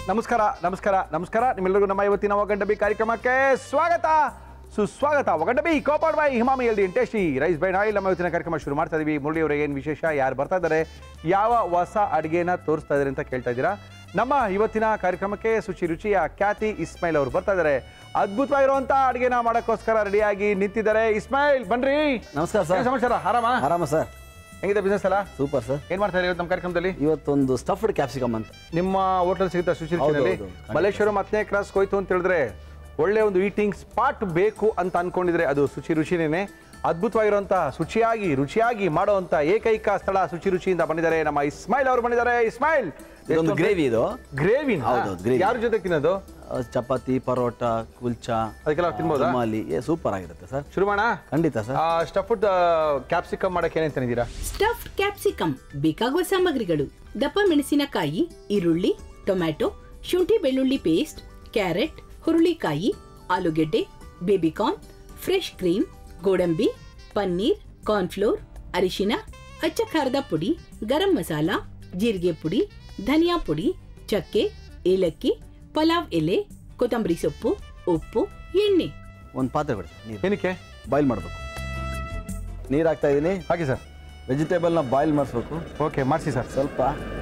ನಮಸ್ಕಾರ ನಮಸ್ಕಾರ ನಮಸ್ಕಾರ ನಿಮ್ಮೆಲ್ಲರಿಗೂ ನಮ್ಮ ಇವತ್ತಿನ ಒಗಂಡ ಬಿ ಕಾರ್ಯಕ್ರಮಕ್ಕೆ ಸ್ವಾಗತ ಸುಸ್ವಾಗತ ಒಗಂಡ ಬಿ ಕೋಪಾಡ್ ಬೈ ಹಿಮಾಮಿ ಎಲ್ದಿ ಟೇಸ್ಟಿ ರೈಸ್ ಬೈ ನಾಯಿಲ್ ನಮ್ಮ ಇವತ್ತಿನ ಕಾರ್ಯಕ್ರಮ ಶುರು ಮಾಡ್ತಾ ಇದೀವಿ ಮುರಳಿ ಅವರಿಗೆ ಏನು ವಿಶೇಷ ಯಾರು ಬರ್ತಾ ಇದ್ದಾರೆ ಯಾವ ಹೊಸ ಅಡುಗೆನ ತೋರಿಸ್ತಾ ಇದ್ದಾರೆ ಅಂತ ಕೇಳ್ತಾ ಇದ್ದೀರಾ ನಮ್ಮ ಇವತ್ತಿನ ಕಾರ್ಯಕ್ರಮಕ್ಕೆ ಶುಚಿ ರುಚಿಯ ಖ್ಯಾತಿ ಇಸ್ಮೈಲ್ ಅವರು ಬರ್ತಾ ಇದ್ದಾರೆ ಅದ್ಭುತವಾಗಿರುವಂತ ಅಡುಗೆನ ಮಾಡೋಕ್ಕೋಸ್ಕರ ರೆಡಿಯಾಗಿ ನಿಂತಿದ್ದಾರೆ ಇಸ್ಮೈಲ್ ಬನ್ರಿ ನಮಸ್ಕಾರ ಸರ್ ಏನ್ ಸಮಾಚಾರ ಆರಾಮ ಆರಾಮ ಸರ್ ಹೆಂಗಿದೆ ಬಿಸ್ನೆಸ್ ಎಲ್ಲ ಸೂಪರ್ ಸರ್ ಏನ್ ಮಾಡ್ತಾ ಇದ್ದೀರಿ ಇವತ್ತು ನಮ್ಮ ಕಾರ್ಯಕ್ರಮದಲ್ಲಿ ಇವತ್ತೊಂದು ಸ್ಟಫ್ಡ್ ಕ್ಯಾಪ್ಸಿಕಮ್ ಅಂತ ನಿಮ್ಮ ಹೋಟೆಲ್ ಸಿಗುತ್ತಾ ಸುಶಿ ರುಚಿನಲ್ಲಿ ಹೌದು, ಖಂಡಿತ. ಮಲ್ಲೇಶ್ವರಂ ಹತ್ತನೇ ಕ್ರಾಸ್ ಹೋಯ್ತು ಅಂತ ಹೇಳಿದ್ರೆ ಒಳ್ಳೆ ಒಂದು ಈಟಿಂಗ್ ಸ್ಪಾಟ್ ಬೇಕು ಅಂತ ಅನ್ಕೊಂಡಿದ್ರೆ ಅದು ಶುಚಿ ರುಚಿನೇನೆ ಅದ್ಭುತವಾಗಿರುವಂತ ಶುಚಿಯಾಗಿ ರುಚಿಯಾಗಿ ಮಾಡುವಂತ ಏಕೈಕ ಸ್ಥಳ ಶುಚಿ ರುಚಿಯಿಂದ ಬಂದಿದ್ದಾರೆ ನಮ್ಮ ಇಸ್ಮೈಲ್ ಅವರು ಬಂದಿದ್ದಾರೆ ಇಸ್ಮೈಲ್ ಇದೊಂದು ಗ್ರೇವಿ ಇದು ಗ್ರೇವಿ ಹೌದೌದು, gravy. ಯಾರ ಜೊತೆ ತಿನ್ನೋದು ಆ, ಚಪಾತಿ ಪರೋಟ ಕುಲ್ಚಾ ಅದಕ್ಕೆಲ್ಲ ತಿನ್ಬೋದಾ ರುಮಾಲಿ ಏ ಸೂಪರ್ ಆಗಿರುತ್ತೆ ಸರ್ ಶುರು ಮಾಡೋಣ ಖಂಡಿತ ಸರ್ ಸ್ಟಫ್ಡ್ ಕ್ಯಾಪ್ಸಿಕಮ್ ಮಾಡಕ್ಕೆ ಏನೇನ್ ತಂದಿದ್ದೀರಾ ಸ್ಟಫ್ಡ್ ಕ್ಯಾಪ್ಸಿಕಮ್ ಬೇಕಾಗುವ ಸಾಮಗ್ರಿಗಳು ದಪ್ಪ ಮೆಣಸಿನಕಾಯಿ ಈರುಳ್ಳಿ ಟೊಮ್ಯಾಟೊ ಶುಂಠಿ ಬೆಳ್ಳುಳ್ಳಿ ಪೇಸ್ಟ್ ಕ್ಯಾರೆಟ್ ಹುರುಳಿಕಾಯಿ ಆಲೂಗೆಡ್ಡೆ ಬೇಬಿಕಾರ್ನ್ ಫ್ರೆಶ್ ಕ್ರೀಮ್ ಗೋಡಂಬಿ ಪನ್ನೀರ್ ಕಾರ್ನ್ಫ್ಲೋರ್ ಅರಿಶಿನ ಅಚ್ಚ ಖಾರದ ಪುಡಿ ಗರಂ ಮಸಾಲ ಜೀರಿಗೆ ಪುಡಿ ಧನಿಯಾ ಪುಡಿ ಚಕ್ಕೆ ಏಲಕ್ಕಿ ಪಲಾವ್ ಎಲೆ ಕೊತ್ತಂಬರಿ ಸೊಪ್ಪು ಉಪ್ಪು ಎಣ್ಣೆ ಒಂದು ಪಾತ್ರೆ ಕೊಡಿ ನೀರು ಏನಕ್ಕೆ ಬಾಯ್ಲ್ ಮಾಡಬೇಕು ನೀರು ಹಾಕ್ತಾ ಇದ್ದೀನಿ ಹಾಗೆ ಸರ್ ವೆಜಿಟೇಬಲ್ನ ಬಾಯ್ಲ್ ಮಾಡಿಸ್ಬೇಕು ಓಕೆ ಮಾಡಿಸಿ ಸರ್ ಸ್ವಲ್ಪ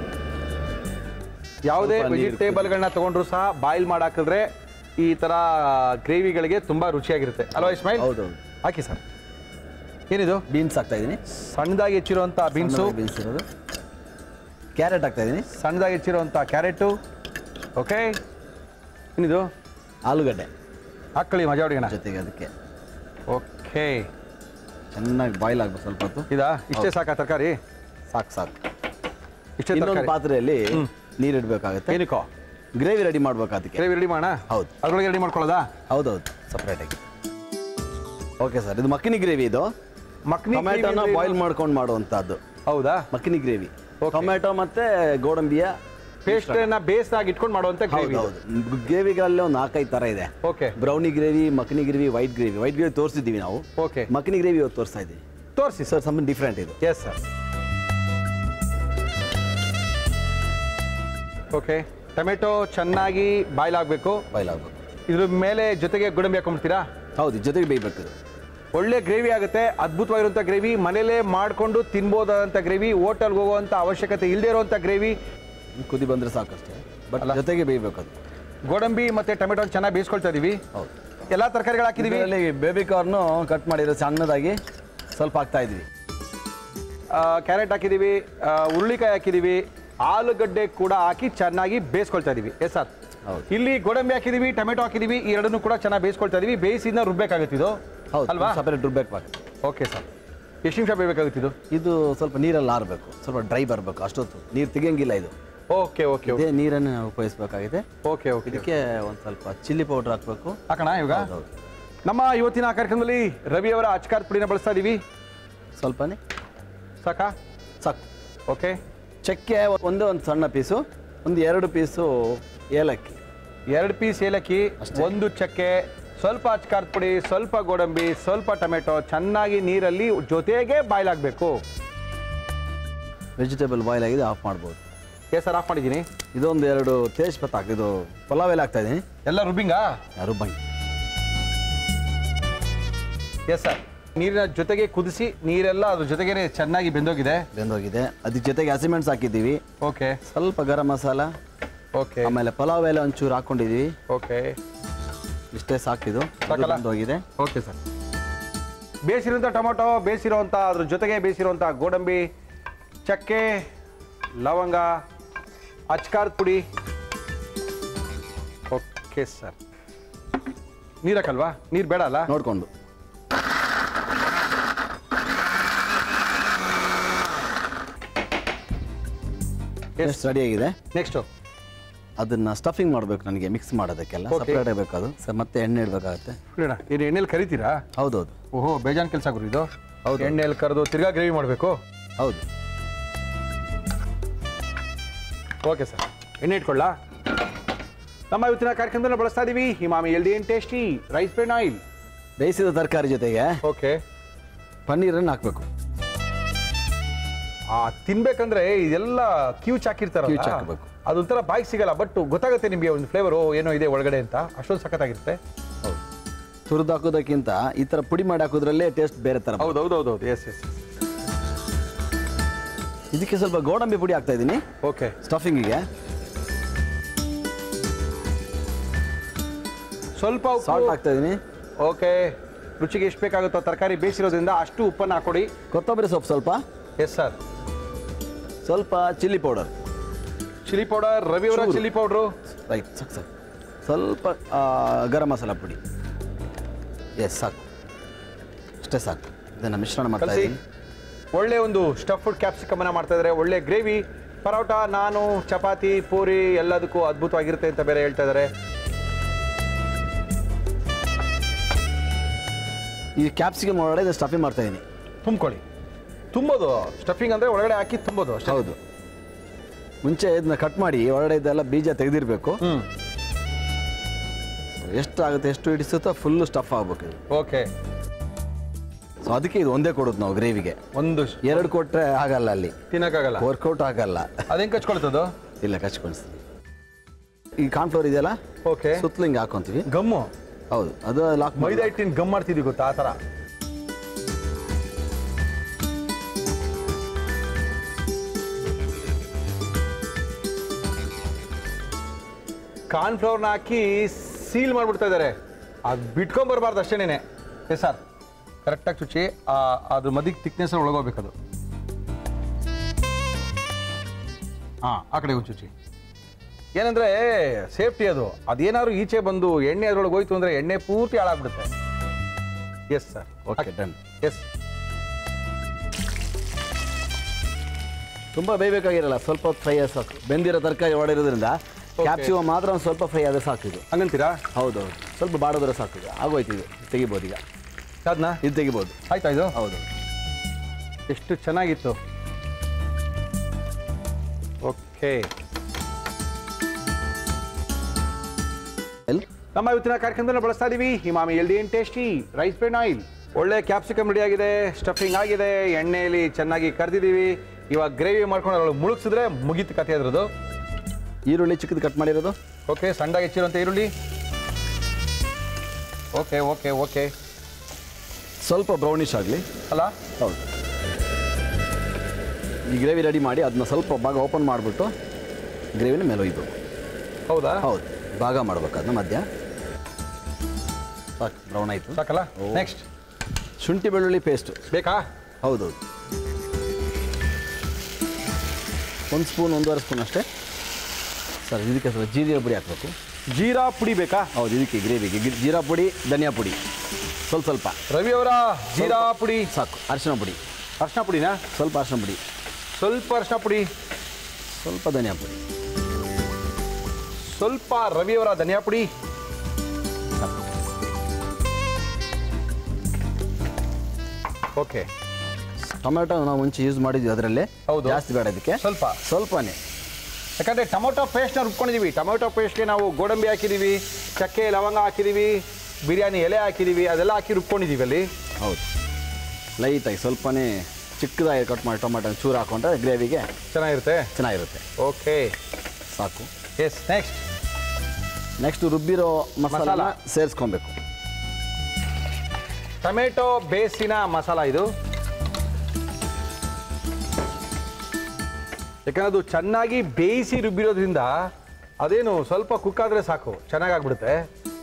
ಯಾವುದೇ ಸ್ವಲ್ಪ ನೀರು ವೆಜಿಟೇಬಲ್ಗಳನ್ನ ತಗೊಂಡ್ರು ಸಹ ಬಾಯ್ಲ್ ಮಾಡಾಕಿದ್ರೆ ಈ ತರ ಗ್ರೇವಿಗಳಿಗೆ ತುಂಬಾ ರುಚಿಯಾಗಿರುತ್ತೆ ಅಲ್ವಾ ಇಸ್ಮೈಲ್ ಹೌದೌದು ಹಾಕಿ ಸರ್ ಏನಿದು ಬೀನ್ಸ್ ಹಾಕ್ತಾ ಇದ್ದೀನಿ ಸಣ್ಣದಾಗಿ ಹೆಚ್ಚಿರುವಂತ ಬೀನ್ಸು ಬೀನ್ಸ್ ಇರೋದು ಕ್ಯಾರೆಟ್ ಹಾಕ್ತಾ ಇದ್ದೀನಿ ಸಣ್ಣದಾಗಿ ಹೆಚ್ಚಿರುವಂತ ಕ್ಯಾರೆಟು ಓಕೆ ಏನಿದು ಆಲೂಗಡ್ಡೆ ಹಾಕೊಳ್ಳಿ ಮಜಾ ಹೊಡಿಯೋಣ ಜೊತೆಗೆ ಅದಕ್ಕೆ ಓಕೆ ಚೆನ್ನಾಗಿ ಬಾಯ್ಲ್ ಆಗಬೇಕು ಸ್ವಲ್ಪ ಹೊತ್ತು ಇದಾ ಇಷ್ಟೇ ಸಾಕಾ ತರಕಾರಿ ಸಾಕು ಸಾಕು ಇಷ್ಟೇ ಇನ್ನೊಂದು ತರಕಾರಿ ಪಾತ್ರೆಯಲ್ಲಿ ನೀರು ಇಡಬೇಕಾಗುತ್ತೆ ಏನಕ್ಕೋ ಗ್ರೇವಿ ರೆಡಿ ಮಾಡ್ಬೇಕು ಅದಕ್ಕೆ ಗ್ರೇವಿ ರೆಡಿ ಮಾಡೋಣ ಹೌದು. ಅದ್ರೊಳಗೆ ರೆಡಿ ಮಾಡ್ಕೊಳ್ಳೋದಾ ಹೌದೌದು ಸಪ್ರೇಟಾಗಿ ಓಕೆ ಸರ್ ಇದು ಮಕ್ಕಿನಿ ಗ್ರೇವಿ ಇದು ಮಕ್ನಿ ಟೊಮ್ಯಾಟೋನ gravy ಬಾಯ್ಲ್ ಮಾಡ್ಕೊಂಡು ಮಾಡುವಂಥದ್ದು ಹೌದಾ ಮಕ್ಕಿನಿ ಗ್ರೇವಿ Okay. ಟೊಮ್ಯಾಟೊ ಮತ್ತೆ ಗೋಡಂಬಿಯ ಪೇಸ್ಟ್ ನ ಬೇಸ್ ಆಗಿ ಇಟ್ಕೊಂಡು ಮಾಡುವಂತ ಗ್ರೇವಿ ಹೌದೌದು ಗ್ರೇವಿಗಳಲ್ಲೇ ಒಂದು ನಾಲ್ಕೈದು ಥರ ಇದೆ okay brownie gravy makhani gravy white gravy white gravy ತೋರಿಸಿದ್ದೀವಿ ನಾವು ಓಕೆ ಮಕ್ಕಿನಿ ಗ್ರೇವಿ ಇವತ್ತು ತೋರಿಸ್ತಾ ಇದ್ದೀವಿ ತೋರಿಸಿ ಸರ್ ಸರ್ ಸಮ್ ಡಿಫ್ರೆಂಟ್ ಇದು ಎಸ್ ಸರ್ ಓಕೆ ಟೊಮೆಟೊ ಚೆನ್ನಾಗಿ ಬಾಯ್ಲ್ ಆಗಬೇಕು ಬಾಯ್ಲ್ ಆಗಬೇಕು ಇದ್ರ ಮೇಲೆ ಜೊತೆಗೆ ಗೋಡಂಬಿ ಹಾಕೊಂಡ್ಬಿಡ್ತೀರಾ ಹೌದು ಜೊತೆಗೆ ಬೇಯಬೇಕು ಇದು ಒಳ್ಳೆ ಗ್ರೇವಿ ಆಗುತ್ತೆ ಅದ್ಭುತವಾಗಿರುವಂಥ ಗ್ರೇವಿ ಮನೇಲೇ ಮಾಡಿಕೊಂಡು ತಿನ್ಬೋದಾದಂಥ ಗ್ರೇವಿ ಹೋಟೆಲ್ಗೆ ಹೋಗುವಂಥ ಅವಶ್ಯಕತೆ ಇಲ್ಲದೆ ಇರುವಂಥ ಗ್ರೇವಿ ಕುದಿ ಬಂದರೆ ಸಾಕಷ್ಟೇ ಬಟ್ ಅಲ್ಲ? ಜೊತೆಗೆ ಬೇಯಬೇಕು ಅದು ಗೋಡಂಬಿ ಮತ್ತು ಟೊಮೆಟೊ ಚೆನ್ನಾಗಿ ಬೇಯಿಸ್ಕೊಳ್ತಾ ಇದೀವಿ ಹೌದು ಎಲ್ಲ ತರಕಾರಿಗಳು ಹಾಕಿದೀವಿ ಇದರಲ್ಲಿ ಬೇಬಿ ಕಾರ್ನು ಕಟ್ ಮಾಡಿರೋ ಸಣ್ಣದಾಗಿ ಸ್ವಲ್ಪ ಹಾಕ್ತಾ ಇದ್ವಿ ಕ್ಯಾರೆಟ್ ಹಾಕಿದೀವಿ ಆ, ಹುರುಳಿಕಾಯಿ ಹಾಕಿದೀವಿ ಆಲೂಗಡ್ಡೆ ಕೂಡ ಹಾಕಿ ಚೆನ್ನಾಗಿ ಬೇಯಿಸ್ಕೊಳ್ತಾ ಇದೀವಿ ಎಸ್ ಸರ್ ಹೌದು. ಇಲ್ಲಿ ಗೋಡಂಬಿ ಹಾಕಿದೀವಿ ಟೊಮೆಟೊ ಹಾಕಿದೀವಿ ಈ ಎರಡನ್ನೂ ಕೂಡ ಚೆನ್ನಾಗಿ ಬೇಯಿಸ್ಕೊಳ್ತಾ ಇದೀವಿ ಬೇಯಿಸಿದ ರುಬ್ಬೇಕಾಗುತ್ತೆ ಇದು ಹೌದು ಅಲ್ವಾ ಸಪರೇಟ್ ರುಬ್ಬೇಕು ಓಕೆ ಸರ್ ಎಷ್ಟು ನಿಮಿಷ ಬೇಯಬೇಕಾಗುತ್ತೆ ಇದು ಇದು ಸ್ವಲ್ಪ ನೀರಲ್ಲಿ ಆರಬೇಕು ಸ್ವಲ್ಪ ಡ್ರೈ ಬರಬೇಕು ಅಷ್ಟೊತ್ತು ನೀರು ತೆಗಿಯಂಗಿಲ್ಲ ಇದು ಓಕೆ ಓಕೆ ಇದೇ ನೀರನ್ನು ಉಪಯೋಗಿಸ್ಬೇಕಾಗಿದೆ ಓಕೆ ಓಕೆ ಇದಕ್ಕೆ ಒಂದು ಸ್ವಲ್ಪ ಚಿಲ್ಲಿ ಪೌಡರ್ ಹಾಕಬೇಕು ಹಾಕೋಣ ಇವಾಗ ಹೌದು ನಮ್ಮ ಇವತ್ತಿನ ಕಾರ್ಯಕ್ರಮದಲ್ಲಿ ರವಿ ಅವರ ಅಚ್ಕಾರ್ ಪುಡಿನ ಬಳಸ್ತಾ ಇದೀವಿ ಸ್ವಲ್ಪನೇ ಸಾಕಾ ಸಾಕು ಓಕೆ ಚಕ್ಕೆ ಒಂದೇ ಒಂದು ಸಣ್ಣ ಪೀಸು ಒಂದು ಎರಡು ಪೀಸು ಏಲಕ್ಕಿ ಎರಡು ಪೀಸ್ ಏಲಕ್ಕಿ ಅಷ್ಟೇ. ಒಂದು ಚಕ್ಕೆ ಸ್ವಲ್ಪ ಅಚ್ಕಾರದ ಪುಡಿ ಸ್ವಲ್ಪ ಗೋಡಂಬಿ ಸ್ವಲ್ಪ ಟೊಮೆಟೊ ಚೆನ್ನಾಗಿ ನೀರಲ್ಲಿ ಜೊತೆಗೆ ಬಾಯ್ಲ್ ಆಗಬೇಕು ವೆಜಿಟೇಬಲ್ ಬಾಯ್ಲ್ ಆಗಿದೆ ಆಫ್ ಮಾಡ್ಬೋದು ಎಸ್ ಸರ್ ಆಫ್ ಮಾಡಿದ್ದೀನಿ ಇದೊಂದು ಎರಡು ತೇಜ್ಪತ್ ಹಾಕಿ ಇದು ಪಲಾವ್ ಎಲೆ ಹಾಕ್ತಾ ಇದ್ದೀನಿ ಎಲ್ಲ ರುಬ್ಬಿಂಗಾ ಯಾರು ಬಂಗಿ ಎಸ್ ಸರ್ ನೀರಿನ ಜೊತೆಗೆ ಕುದಿಸಿ ನೀರೆಲ್ಲ ಅದ್ರ ಜೊತೆಗೇನೆ ಚೆನ್ನಾಗಿ ಬೆಂದೋಗಿದೆ ಬೆಂದೋಗಿದೆ ಅದ್ರ ಜೊತೆಗೆ ಹಸಿಮೆಣಸು ಹಾಕಿದ್ದೀವಿ ಓಕೆ ಸ್ವಲ್ಪ ಗರಂ ಮಸಾಲ ಓಕೆ ಆಮೇಲೆ ಪಲಾವ್ ಎಲೆ ಒಂಚೂರು ಹಾಕ್ಕೊಂಡಿದ್ದೀವಿ ಓಕೆ ಇಷ್ಟೇ ಸಾಕಿದು ಸಾಕಲ್ಲ? ಹೋಗಿದೆ ಓಕೆ ಸರ್ ಬೇಯಿಸಿರೋಂಥ ಟೊಮೊಟೊ ಬೇಯಿಸಿರೋಂಥ ಅದ್ರ ಜೊತೆಗೆ ಬೇಯಿಸಿರೋಂಥ ಗೋಡಂಬಿ ಚಕ್ಕೆ ಲವಂಗ ಅಚ್ಕಾರದ ಪುಡಿ ಓಕೆ ಸರ್ ನೀರು ಹಾಕಲ್ವಾ ನೀರು ಬೇಡ ಅಲ್ಲ ನೋಡಿಕೊಂಡು ಎಷ್ಟು ರೆಡಿಯಾಗಿದೆ ನೆಕ್ಸ್ಟು ಅದನ್ನ ಸ್ಟಫಿಂಗ್ ಮಾಡಬೇಕು ನನಗೆ ಮಿಕ್ಸ್ ಮಾಡೋದಕ್ಕೆಲ್ಲ Okay. ಸಪ್ರೇಟ್ ಆಗಬೇಕು ಅದು ಸರ್ ಮತ್ತೆ ಎಣ್ಣೆ ಇಡಬೇಕಾಗತ್ತೆ ಬಿಡೋಣ ಏನು ಎಣ್ಣೆಲಿ ಕರಿತೀರಾ ಹೌದೌದು ಓಹೋ ಬೇಜಾನ್ ಕೆಲಸ ಗುರು ಇದು ಹೌದು. ಎಣ್ಣೆಯಲ್ಲಿ ಕರೆದು ತಿರ್ಗಾ ಗ್ರೇವಿ ಮಾಡಬೇಕು ಹೌದು ಓಕೆ ಸರ್ ಎಣ್ಣೆ ಇಟ್ಕೊಳ್ಳ ನಮ್ಮ ಇವತ್ತಿನ ಕಾರ್ಯಕ್ರಮದಲ್ಲಿ ಬಳಸ್ತಾ ಇದೀವಿ ಹಿಮಾಮಿ LD and tasty rice bran oil ಬೇಯಿಸಿದ ತರಕಾರಿ ಜೊತೆಗೆ ಓಕೆ ಪನ್ನೀರನ್ನು ಹಾಕಬೇಕು ಆ ತಿನ್ಬೇಕಂದ್ರೆ ಇದೆಲ್ಲ ಕ್ಯೂಚ್ ಹಾಕಿರ್ತಾರಲ್ಲ ಕ್ಯೂಚ್ ಹಾಕ್ಬೇಕು. ಅದೊಂಥರ ಬಾಯಿಗೆ ಸಿಗಲ್ಲ ಬಟ್ ಗೊತ್ತಾಗುತ್ತೆ ನಿಮಗೆ ಒಂದು ಫ್ಲೇವರ್ ಏನೋ ಇದೆ ಒಳಗಡೆ ಅಂತ ಅಷ್ಟೊಂದು ಸಖತ್ತಾಗಿರುತ್ತೆ ಹೌದು ತುರಿದು ಹಾಕೋದಕ್ಕಿಂತ ಈ ಥರ ಪುಡಿ ಮಾಡಿ ಹಾಕೋದ್ರಲ್ಲೇ ಟೇಸ್ಟ್ ಬೇರೆ ಥರ ಬರುತ್ತೆ. ಹೌದು ಹೌದು ಹೌದು ಹೌದು ಎಸ್ ಎಸ್ ಇದಕ್ಕೆ ಸ್ವಲ್ಪ ಗೋಡಂಬಿ ಪುಡಿ ಹಾಕ್ತಾ ಇದ್ದೀನಿ ಓಕೆ ಸ್ಟಫಿಂಗಿಗೆ ಸ್ವಲ್ಪ ಸಾಲ್ಟ್ ಉಪ್ಪು ಹಾಕ್ತಾ ಇದ್ದೀನಿ ಓಕೆ ರುಚಿಗೆ ಎಷ್ಟು ಬೇಕಾಗುತ್ತೋ ತರಕಾರಿ ಬೇಯಿಸಿರೋದ್ರಿಂದ ಅಷ್ಟು ಉಪ್ಪನ್ನು ಹಾಕೊಡಿ ಕೊತ್ತಂಬರಿ ಸೊಪ್ಪು ಸ್ವಲ್ಪ ಎಸ್ ಸರ್ ಸ್ವಲ್ಪ chilli powder chilli powder Ravi ಅವರ ಚೂರು. ಚಿಲ್ಲಿ ಪೌಡ್ರು ರೈಟ್ ಸಾಕು ಸಾಕು ಸ್ವಲ್ಪ ಆ, ಗರಂ ಮಸಾಲ ಪುಡಿ ಎಸ್ ಸಾಕು ಅಷ್ಟೇ ಸಾಕು ಇದನ್ನು ಮಿಶ್ರಣ ಮಾಡ್ತಾ ಕಲಸಿ ಇದ್ದೀನಿ ಒಳ್ಳೆ ಒಂದು ಸ್ಟಫ್ಡ್ ಕ್ಯಾಪ್ಸಿಕಮನ್ನ ಮಾಡ್ತಾ ಇದ್ದಾರೆ ಒಳ್ಳೆ ಗ್ರೇವಿ ಪರೋಟ ನಾನು ಚಪಾತಿ ಪೂರಿ ಎಲ್ಲದಕ್ಕೂ ಅದ್ಭುತವಾಗಿರುತ್ತೆ ಅಂತ ಬೇರೆ ಹೇಳ್ತಾ ಇದ್ದಾರೆ ಈ ಕ್ಯಾಪ್ಸಿಕಮ್ ಒಳಗಡೆ ಸ್ಟಫಿಂಗ್ ಮಾಡ್ತಾ ಇದ್ದೀನಿ ತುಂಬ್ಕೊಳ್ಳಿ ತುಂಬೋದು ಸ್ಟಫಿಂಗ್ ಅಂದರೆ ಒಳಗಡೆ ಹಾಕಿ ತುಂಬೋದು ಅಷ್ಟೇ ಹೌದು ಮುಂಚೆ ಇದನ್ನ ಕಟ್ ಮಾಡಿ ಒಳಗಡೆ ಇದೆಲ್ಲ ಬೀಜ ತೆಗೆದಿರಬೇಕು ಹ್ಞೂ ಎಷ್ಟು ಆಗುತ್ತೆ ಎಷ್ಟು ಹಿಡಿಸುತ್ತೋ ಫುಲ್ಲು ಸ್ಟಫ್ ಆಗ್ಬೇಕು ಇದು ಓಕೆ ಸೊ ಅದಕ್ಕೆ ಇದು ಒಂದೇ ಕೊಡೋದು ನಾವು ಗ್ರೇವಿಗೆ ಒಂದು ಎರಡು ಕೊಟ್ಟರೆ ಆಗಲ್ಲ ಅಲ್ಲಿ ತಿನ್ನಕ್ಕಾಗಲ್ಲ ವರ್ಕೌಟ್ ಆಗಲ್ಲ ಅದೇನು ಕಚ್ಕೊಳ್ತದು ಇಲ್ಲ ಕಚ್ಕೊಳಿಸ್ತೀವಿ ಈ ಕಾರ್ನ್ಫ್ಲೋರ್ ಇದೆಯಲ್ಲ ಓಕೆ ಸುತ್ತಲೂ ಹಿಂಗೆ ಹಾಕೊಂತೀವಿ ಗಮ್ಮು ಹೌದು ಅದು ಲಾಕ್ ಮೈದಾ ಹಿಟ್ಟಿನ ಗಮ್ ಮಾಡ್ತಿದ್ವಿ ಗೊತ್ತಾ ಆ ಥರ ಕಾರ್ನ್ಫ್ಲವರ್ನ ಹಾಕಿ ಸೀಲ್ ಮಾಡ್ಬಿಡ್ತಾ ಇದ್ದಾರೆ ಅದು ಬಿಟ್ಕೊಂಬರ್ಬಾರ್ದು ಅಷ್ಟೇನೆ ಎಸ್ ಸರ್ ಕರೆಕ್ಟಾಗಿ ಚುಚ್ಚಿ ಆ ಅದ್ರ ಮಧ್ಯೆ ತಿಕ್ನೆಸ್ ಒಳಗೋಗ್ಬೇಕದು ಹಾಂ ಆ ಕಡೆ ಒಂದು ಚುಚ್ಚಿ ಏನಂದ್ರೆ ಸೇಫ್ಟಿ ಅದು ಅದೇನಾದ್ರು ಈಚೆ ಬಂದು ಎಣ್ಣೆ ಅದ್ರೊಳಗೆ ಹೋಯ್ತು ಅಂದ್ರೆ ಎಣ್ಣೆ ಪೂರ್ತಿ ಹಾಳಾಗ್ಬಿಡುತ್ತೆ yes sir okay done yes ತುಂಬ ಬೇಯಬೇಕಾಗಿರಲ್ಲ ಸ್ವಲ್ಪ ಹೊತ್ತು ಫ್ರೈ ಆದ್ರೆ ಸಾಕು ಬೆಂದಿರೋ ತರಕಾರಿ ಒಡೆರೋದ್ರಿಂದ ಕ್ಯಾಪ್ಸಿಕಮ್ ಮಾತ್ರ ಒಂದು ಸ್ವಲ್ಪ ಫ್ರೈ ಆದರೆ ಸಾಕು ಇದು ಹಂಗಂತೀರಾ ಹೌದೌದು ಸ್ವಲ್ಪ ಬಾಡೋದ್ರೆ ಸಾಕು ಇದು ಆಗೋಯ್ತು ಇದು ತೆಗಿಬೋದು ಈಗ ಅದನ್ನ ಇದು ತೆಗಿಬೋದು ಆಯ್ತಾ ಇದು ಹೌದು ಎಷ್ಟು ಚೆನ್ನಾಗಿತ್ತು ಓಕೆ ಎಲ್ಲಿ ನಮ್ಮ ಇವತ್ತಿನ ಕಾರ್ಯಕ್ರಮದಲ್ಲಿ ಬಳಸ್ತಾ ಇದೀವಿ ಹಿಮಾಮಿ LD and tasty rice bran oil ಒಳ್ಳೆ ಕ್ಯಾಪ್ಸಿಕಮ್ ರೆಡಿ ಆಗಿದೆ ಸ್ಟಫಿಂಗ್ ಆಗಿದೆ ಎಣ್ಣೆಯಲ್ಲಿ ಚೆನ್ನಾಗಿ ಕರೆದಿದ್ದೀವಿ ಇವಾಗ ಗ್ರೇವಿ ಮಾಡ್ಕೊಂಡು ಅದ್ರೊಳಗೆ ಮುಳುಗಿಸಿದ್ರೆ ಮುಗೀತು ಕಥೆ ಅದ್ರದ್ದು ಈರುಳ್ಳಿ ಚಿಕ್ಕದು ಕಟ್ ಮಾಡಿರೋದು ಓಕೆ ಸಣ್ಣದಾಗಿ ಹೆಚ್ಚಿರುವಂಥ ಈರುಳ್ಳಿ ಓಕೆ ಓಕೆ ಓಕೆ ಸ್ವಲ್ಪ ಬ್ರೌನಿಶ್ ಆಗಲಿ ಅಲ್ಲ ಹೌದು ಈ ಗ್ರೇವಿ ರೆಡಿ ಮಾಡಿ ಅದನ್ನ ಸ್ವಲ್ಪ ಭಾಗ ಓಪನ್ ಮಾಡಿಬಿಟ್ಟು ಗ್ರೇವಿನ ಮೇಲೆ ಒಯ್ಬೇಕು ಹೌದಾ ಹೌದು ಭಾಗ ಮಾಡ್ಬೇಕು ಅದನ್ನ ಮಧ್ಯ ಸಾಕು ಬ್ರೌನ್ ಆಯಿತು ಸಾಕಲ್ಲ ಓ. ನೆಕ್ಸ್ಟ್ ಶುಂಠಿ ಬೆಳ್ಳುಳ್ಳಿ ಪೇಸ್ಟು ಬೇಕಾ ಹೌದೌದು ಒಂದು ಸ್ಪೂನ್ ಒಂದೂವರೆ ಸ್ಪೂನ್ ಅಷ್ಟೇ ಸರ್ ಇದಕ್ಕೆ ಸ್ವಲ್ಪ ಜೀರಿಗೆ ಪುಡಿ ಹಾಕಬೇಕು ಜೀರಾ ಪುಡಿ ಬೇಕಾ ಹೌದು ಇದಕ್ಕೆ ಗ್ರೇವಿಗೆ ಗಿ- ಜೀರಾ ಪುಡಿ ಧನಿಯಾ ಪುಡಿ ಸ್ವಲ್ಪ ಸ್ವಲ್ಪ ರವಿ ಅವರ ಜೀರಾ ಪುಡಿ ಸಾಕು ಅರಿಶಿನ ಪುಡಿ ಅರ್ಶಿನ ಪುಡಿನಾ ಸ್ವಲ್ಪ ಅರಿಶಿನ ಪುಡಿ ಸ್ವಲ್ಪ ಅರ್ಶಿನ ಪುಡಿ ಸ್ವಲ್ಪ ಧನಿಯಾ ಪುಡಿ ಸ್ವಲ್ಪ ರವಿಯವರ ಧನಿಯಾ ಪುಡಿ ಸಾಕು ಓಕೆ ಟೊಮೆಟೊ ನಾವು ಮುಂಚೆ ಯೂಸ್ ಮಾಡಿದ್ವಿ ಅದರಲ್ಲೇ ಹೌದು. ಜಾಸ್ತಿ ಬೇಡ ಇದಕ್ಕೆ ಸ್ವಲ್ಪ ಸ್ವಲ್ಪನೇ ಯಾಕಂದ್ರೆ ಟೊಮೊಟೊ ಪೇಸ್ಟ್ನ ರುಬ್ಕೊಂಡಿದೀವಿ ಟೊಮೊಟೊ ಪೇಸ್ಟ್ಗೆ ನಾವು ಗೋಡಂಬಿ ಹಾಕಿದೀವಿ ಚಕ್ಕೆ ಲವಂಗ ಹಾಕಿದೀವಿ ಬಿರಿಯಾನಿ ಎಲೆ ಹಾಕಿದೀವಿ ಅದೆಲ್ಲ ಹಾಕಿ ರುಬ್ಕೊಂಡಿದೀವಿ ಅಲ್ಲಿ ಹೌದು ಲೈಟಾಗಿ ಸ್ವಲ್ಪನೇ ಚಿಕ್ಕದಾಗಿ ಕಟ್ ಮಾಡಿ ಟೊಮೆಟೊ ಚೂರು ಹಾಕೊಂಡ್ರೆ ಗ್ರೇವಿಗೆ ಚೆನ್ನಾಗಿರುತ್ತೆ ಚೆನ್ನಾಗಿರುತ್ತೆ ಓಕೆ ಸಾಕು ಎಸ್ ನೆಕ್ಸ್ಟ್ ನೆಕ್ಸ್ಟ್ ರುಬ್ಬಿರೋ ಮಸಾಲ ಮಸಾಲ. ಸೇರಿಸ್ಕೊಬೇಕು ಟೊಮೆಟೊ ಬೇಸಿನ ಮಸಾಲ ಇದು ಯಾಕಂದ್ರೆ ಅದು ಚೆನ್ನಾಗಿ ಬೇಯಿಸಿ ರುಬ್ಬಿರೋದ್ರಿಂದ ಅದೇನು ಸ್ವಲ್ಪ ಕುಕ್ ಆದ್ರೆ ಸಾಕು ಚೆನ್ನಾಗಾಗ್ಬಿಡುತ್ತೆ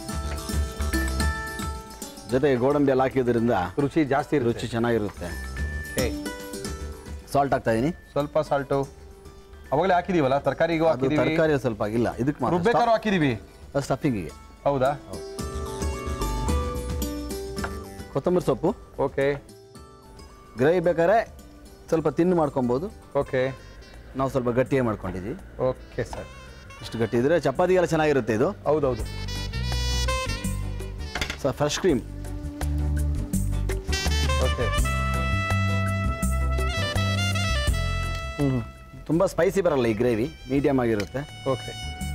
ಜೊತೆಗೆ ಗೋಡಂಬಿ ಎಲ್ಲ ಹಾಕಿದ್ರಿಂದ ರುಚಿ ಜಾಸ್ತಿ ರುಚಿ ರುಚಿ ಚೆನ್ನಾಗಿರುತ್ತೆ Okay. ಸಾಲ್ಟ್ ಹಾಕ್ತಾ ಇದೀನಿ ಸ್ವಲ್ಪ ಸಾಲ್ಟು ಅವಾಗಲೇ ಹಾಕಿದೀವಲ್ಲ ತರಕಾರಿಗೂ ಅದು ಹಾಕಿದೀವಿ ತರಕಾರಿ ಸ್ವಲ್ಪ ಆಗಿಲ್ಲ ಇದಕ್ಕೆ ಮಾತ್ರ ರುಬ್ಬೇಕಾದ್ರೂ ಹಾಕಿದೀವಿ ಸ್ಟಫಿಂಗಿಗೆ ಹೌದಾ ಕೊತ್ತಂಬರಿ ಸೊಪ್ಪು ಓಕೆ ಗ್ರೇವಿ ಬೇಕಾದ್ರೆ ಸ್ವಲ್ಪ ತಿನ್ನು ಮಾಡ್ಕೊಬೋದು ಓಕೆ ನಾವು ಸ್ವಲ್ಪ ಗಟ್ಟಿಯಾಗಿ ಮಾಡ್ಕೊಂಡಿದ್ದೀವಿ ಓಕೆ ಸರ್ ಇಷ್ಟು ಗಟ್ಟಿ ಇದ್ರೆ ಚಪಾತಿಗೆಲ್ಲ ಚೆನ್ನಾಗಿರುತ್ತೆ ಇದು ಹೌದೌದು ಸೊ ಫ್ರೆಶ್ ಕ್ರೀಮ್ ಓಕೆ ಹ್ಞೂ ತುಂಬ ಸ್ಪೈಸಿ ಬರಲ್ಲ ಈ ಗ್ರೇವಿ ಮೀಡಿಯಮ್ ಆಗಿರುತ್ತೆ ಓಕೆ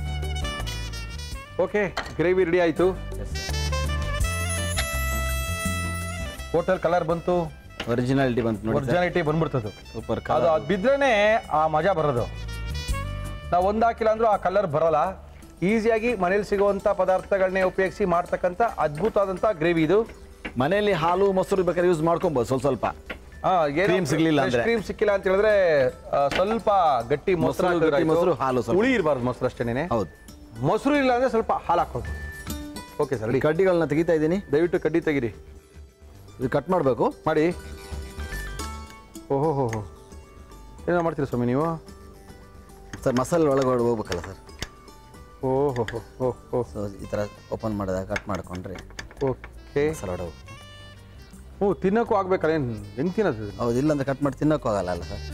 ಓಕೆ ಗ್ರೇವಿ ರೆಡಿ ಆಯಿತು ಹೋಟೆಲ್ ಕಲರ್ ಬಂತು ಒರಿಜಿನಾಲಿಟಿ ಬಂತು ನೋಡಿ ಒರಿಜಿನಾಲಿಟಿ ಬಂದ್ಬಿಡ್ತದೆ ಸೂಪರ್ ಅದು ಅದು ಬಿದ್ರೇನೆ ಆ ಮಜಾ ಬರೋದು ನಾವು ಒಂದು ಹಾಕಿಲ್ಲ ಅಂದ್ರೂ ಆ ಕಲರ್ ಬರೋಲ್ಲ ಈಸಿಯಾಗಿ ಮನೇಲಿ ಸಿಗುವಂಥ ಪದಾರ್ಥಗಳನ್ನೇ ಉಪಯೋಗಿಸಿ ಮಾಡ್ತಕ್ಕಂಥ ಅದ್ಭುತವಾದಂಥ ಗ್ರೇವಿ ಇದು ಮನೆಯಲ್ಲಿ ಹಾಲು ಮೊಸರು ಬೇಕಾದ್ರೆ ಯೂಸ್ ಮಾಡ್ಕೊಬೋದು ಸ್ವಲ್ಪ ಸ್ವಲ್ಪ Cream ಸಿಗ್ಲಿಲ್ಲ ಅಂದ್ರೆ. ಕ್ರೀಮ್ ಸಿಕ್ಕಿಲ್ಲ ಅಂತ ಹೇಳಿದ್ರೆ ಆ, ಸ್ವಲ್ಪ ಗಟ್ಟಿ ಮೊಸರು ಮೊಸರು, ಹಾಕಿದ್ರೆ ಗಟ್ಟಿ ಆಯ್ತು. ಮೊಸರು, ಹಾಲು ಸ್ವಲ್ಪ. ಹುಳಿ ಇರಬಾರ್ದು ಮೊಸರು ಅಷ್ಟೇನೆ ಹೌದು ಮೊಸರು ಇಲ್ಲ ಅಂದ್ರೆ ಸ್ವಲ್ಪ ಹಾಲು ಹಾಕೋದು ಓಕೆ ಸರ್ ಈ ಕಡ್ಡಿಗಳನ್ನ ತೆಗಿತಾ ಇದ್ದೀನಿ ದಯವಿಟ್ಟು ಕಡ್ಡಿ ತೆಗೀರಿ ಇದು ಕಟ್ ಮಾಡಬೇಕು ಮಾಡಿ ಓಹೋ ಹೋ ಹೋ ಏನೋ ಮಾಡ್ತೀರಾ ಸ್ವಾಮಿ ನೀವು ಸರ್ ಮಸಾಲೆ ಒಳಗಡೆ ಹೋಗ್ಬೇಕಲ್ಲ ಸರ್ ಓಹೋ ಹೋ ಹೋ ಹೋ ಸೊ ಈ ಥರ ಓಪನ್ ಮಾಡಿದಾಗ ಕಟ್ ಮಾಡ್ಕೊಂಡ್ರೆ ಓಕೆ ಮಸಾಲೆ ಒಳಗೆ ಹೋಗ್ಬೇಕು. ಹ್ಞೂ ತಿನ್ನೋಕ್ಕೂ ಆಗ್ಬೇಕಲ್ಲ ಏನು ಹೆಂಗೆ ತಿನ್ನೋದು ಹೌದು ಇಲ್ಲಾಂದ್ರೆ ಕಟ್ ಮಾಡಿ ತಿನ್ನೋಕ್ಕೂ ಆಗಲ್ಲ ಅಲ್ಲ ಸರ್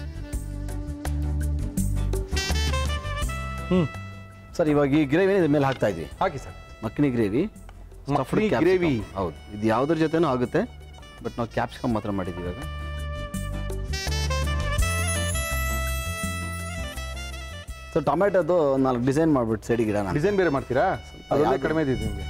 ಹ್ಞೂ ಸರ್ ಇವಾಗ ಈ ಗ್ರೇವಿನ ಇದ್ರ ಮೇಲೆ ಹಾಕ್ತಾ ಇದ್ವಿ ಹಾಕಿ sir makhani gravy makhani gravy. ಹೌದು ಇದು ಯಾವುದ್ರ ಜೊತೆನೂ ಆಗುತ್ತೆ ಬಟ್ ನಾವು ಕ್ಯಾಪ್ಸಿಕಮ್ ಮಾತ್ರ ಮಾಡಿದ್ದೀವಿ ಇವಾಗ ಸೊ ಟೊಮೆಟೊದು ನಾಲ್ಕು ಡಿಸೈನ್ ಮಾಡ್ಬಿಟ್ಟು ಸೈಡಿಗೆ ಇಡೋಣ ಡಿಸೈನ್ ಬೇರೆ ಮಾಡ್ತೀರಾ ಅದೊಂದೇ ಯಾವ್ದು? ಕಡಿಮೆ ಇದ್ದಿದ್ದು ನಿಮಗೆ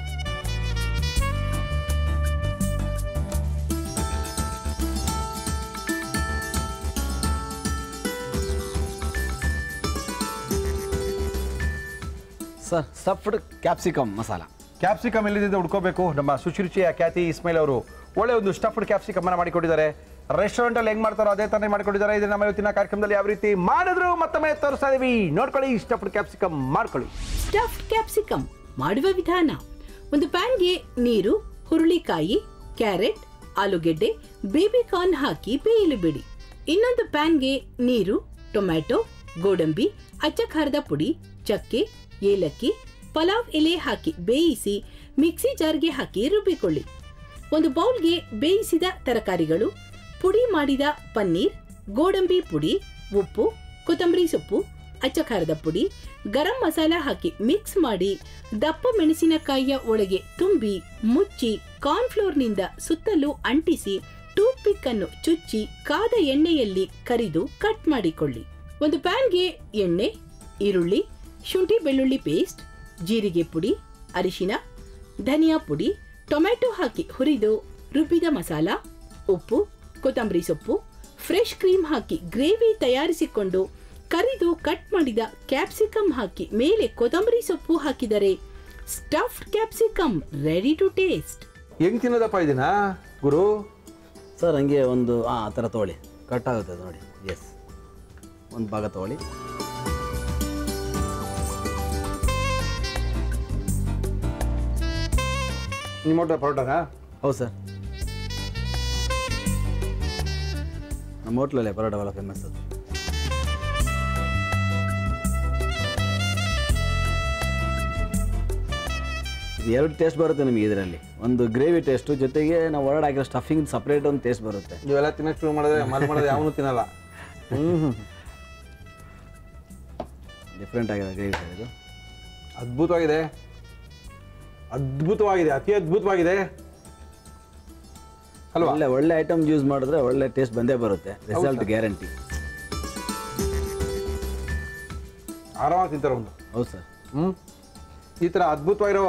sir stuffed capsicum masala capsicum ಎಲ್ಲಿದೆ ಹುಡ್ಕೋಬೇಕು ನಮ್ಮ ಸುಚಿರುಚಿಯ ಖ್ಯಾತಿ ಇಸ್ಮೈಲ್ ಅವರು ಒಳ್ಳೆ ಒಂದು ಸ್ಟಫ್ಡ್ ಕ್ಯಾಪ್ಸಿಕಮ್ ಅನ್ನ ಮಾಡಿಕೊಟ್ಟಿದ್ದಾರೆ ರೆಸ್ಟೋರೆಂಟ್ ಅಲ್ಲಿ ಹೆಂಗ್ ಮಾಡ್ತಾರೋ ಅದೇ ತರ ಮಾಡಿಕೊಟ್ಟಿದ್ದಾರೆ ಇದನ್ನ ನಮ್ಮ ಇವತ್ತಿನ ಕಾರ್ಯಕ್ರಮದಲ್ಲಿ ಯಾವ ರೀತಿ ಮಾಡಿದ್ರು ಮತ್ತೊಮ್ಮೆ ತೋರಿಸ್ತಾ ಇದೀವಿ ನೋಡ್ಕೊಳ್ಳಿ ಸ್ಟಫ್ಡ್ ಕ್ಯಾಪ್ಸಿಕಮ್ ಮಾಡ್ಕೊಳ್ಳಿ ಸ್ಟಫ್ಡ್ ಕ್ಯಾಪ್ಸಿಕಮ್ ಮಾಡುವ ವಿಧಾನ ಒಂದು ಪ್ಯಾನ್ಗೆ ನೀರು ಹುರುಳಿಕಾಯಿ ಕ್ಯಾರೆಟ್ ಆಲೂಗೆಡ್ಡೆ ಬೇಬಿಕಾರ್ನ್ ಹಾಕಿ ಬೇಯಲು ಬಿಡಿ ಇನ್ನೊಂದು ಪ್ಯಾನ್ಗೆ ನೀರು ಟೊಮ್ಯಾಟೊ ಗೋಡಂಬಿ ಅಚ್ಚ ಖಾರದ ಪುಡಿ ಚಕ್ಕೆ ಏಲಕ್ಕಿ ಪಲಾವ್ ಎಲೆ ಹಾಕಿ ಬೇಯಿಸಿ ಮಿಕ್ಸಿ ಜಾರ್ಗೆ ಹಾಕಿ ರುಬ್ಬಿಕೊಳ್ಳಿ ಒಂದು ಬೌಲ್ಗೆ ಬೇಯಿಸಿದ ತರಕಾರಿಗಳು ಪುಡಿ ಮಾಡಿದ ಪನ್ನೀರ್ ಗೋಡಂಬಿ ಪುಡಿ ಉಪ್ಪು ಕೊತ್ತಂಬರಿ ಸೊಪ್ಪು ಅಚ್ಚಖಾರದ ಪುಡಿ ಗರಂ ಮಸಾಲ ಹಾಕಿ ಮಿಕ್ಸ್ ಮಾಡಿ ದಪ್ಪ ಮೆಣಸಿನಕಾಯಿಯ ಒಳಗೆ ತುಂಬಿ ಮುಚ್ಚಿ ಕಾರ್ನ್ಫ್ಲೋರ್ನಿಂದ ಸುತ್ತಲೂ ಅಂಟಿಸಿ ಟೂತ್ ಪಿಕ್ ಅನ್ನು ಚುಚ್ಚಿ ಕಾದ ಎಣ್ಣೆಯಲ್ಲಿ ಕರಿದು ಕಟ್ ಮಾಡಿಕೊಳ್ಳಿ ಒಂದು ಪ್ಯಾನ್ಗೆ ಎಣ್ಣೆ ಈರುಳ್ಳಿ ಶುಂಠಿ ಬೆಳ್ಳುಳ್ಳಿ ಪೇಸ್ಟ್ ಜೀರಿಗೆ ಪುಡಿ ಅರಿಶಿನ ಧನಿಯಾ ಪುಡಿ ಟೊಮ್ಯಾಟೊ ಹಾಕಿ ಹುರಿದು ರುಬ್ಬಿದ ಮಸಾಲ ಉಪ್ಪು ಕೊತ್ತಂಬರಿ ಸೊಪ್ಪು ಫ್ರೆಶ್ ಕ್ರೀಮ್ ಹಾಕಿ ಗ್ರೇವಿ ತಯಾರಿಸಿಕೊಂಡು ಕರಿದು ಕಟ್ ಮಾಡಿದ ಕ್ಯಾಪ್ಸಿಕಮ್ ಹಾಕಿ ಮೇಲೆ ಕೊತ್ತಂಬರಿ ಸೊಪ್ಪು ಹಾಕಿದರೆ stuffed capsicum ready to taste ಹೆಂಗ್ ತಿನ್ನೋದಪ್ಪ ಇದನ್ನ ಗುರು ಸರ್ ಹಂಗೆ ಒಂದು ಆ ಆ ಥರ ತೊಗೊಳ್ಳಿ ಕಟ್ ಆಗುತ್ತೆ ಅದು ನೋಡಿ ಎಸ್ ಒಂದು ಭಾಗ ತೊಗೊಳ್ಳಿ ನಿಮ್ಮ ಹೋಟೆಲ್ ಪರೋಟನಾ ಹೌದು ಸರ್ ನಮ್ಮ ಹೋಟ್ಲಲ್ಲೇ ಪರೋಟ ಭಾಳ ಫೇಮಸ್ ಅದು ಇದು ಎರಡು ಟೇಸ್ಟ್ ಬರುತ್ತೆ ನಿಮಗೆ ಇದರಲ್ಲಿ ಒಂದು ಗ್ರೇವಿ ಟೇಸ್ಟು ಜೊತೆಗೆ ನಾವು ಒಳಗಡೆ ಹಾಕಿರೋ ಸ್ಟಫಿಂಗ್ ಸಪ್ರೇಟ್ ಒಂದು ಟೇಸ್ಟ್ ಬರುತ್ತೆ ನೀವೆಲ್ಲ ತಿನ್ನಕ್ಕೆ ಶುರು ಮಾಡಿದ್ರೆ ಮಲ್ ಮಾಡೋದು ಯಾವನು ತಿನ್ನಲ್ಲ ಹ್ಮ್ ಡಿಫ್ರೆಂಟ್ ಆಗಿರೋ ಗ್ರೇವಿ ಸರ್ ಇದು ಅದ್ಭುತವಾಗಿದೆ ಅದ್ಭುತವಾಗಿದೆ ಅತಿ ಅದ್ಭುತವಾಗಿದೆ ಅಲ್ವಾ ಒಳ್ಳೆ ಒಳ್ಳೆ ಐಟಮ್ ಯೂಸ್ ಮಾಡಿದ್ರೆ ಒಳ್ಳೆ ಟೇಸ್ಟ್ ಬಂದೇ ಬರುತ್ತೆ ರಿಸಲ್ಟ್ ಗ್ಯಾರಂಟಿ ಆರಾಮಾಗಿ ತಿಂತಾರೆ ಒಂದು ಹೌದು ಸರ್ ಹ್ಞೂ ಈ ಥರ ಅದ್ಭುತವಾಗಿರೋ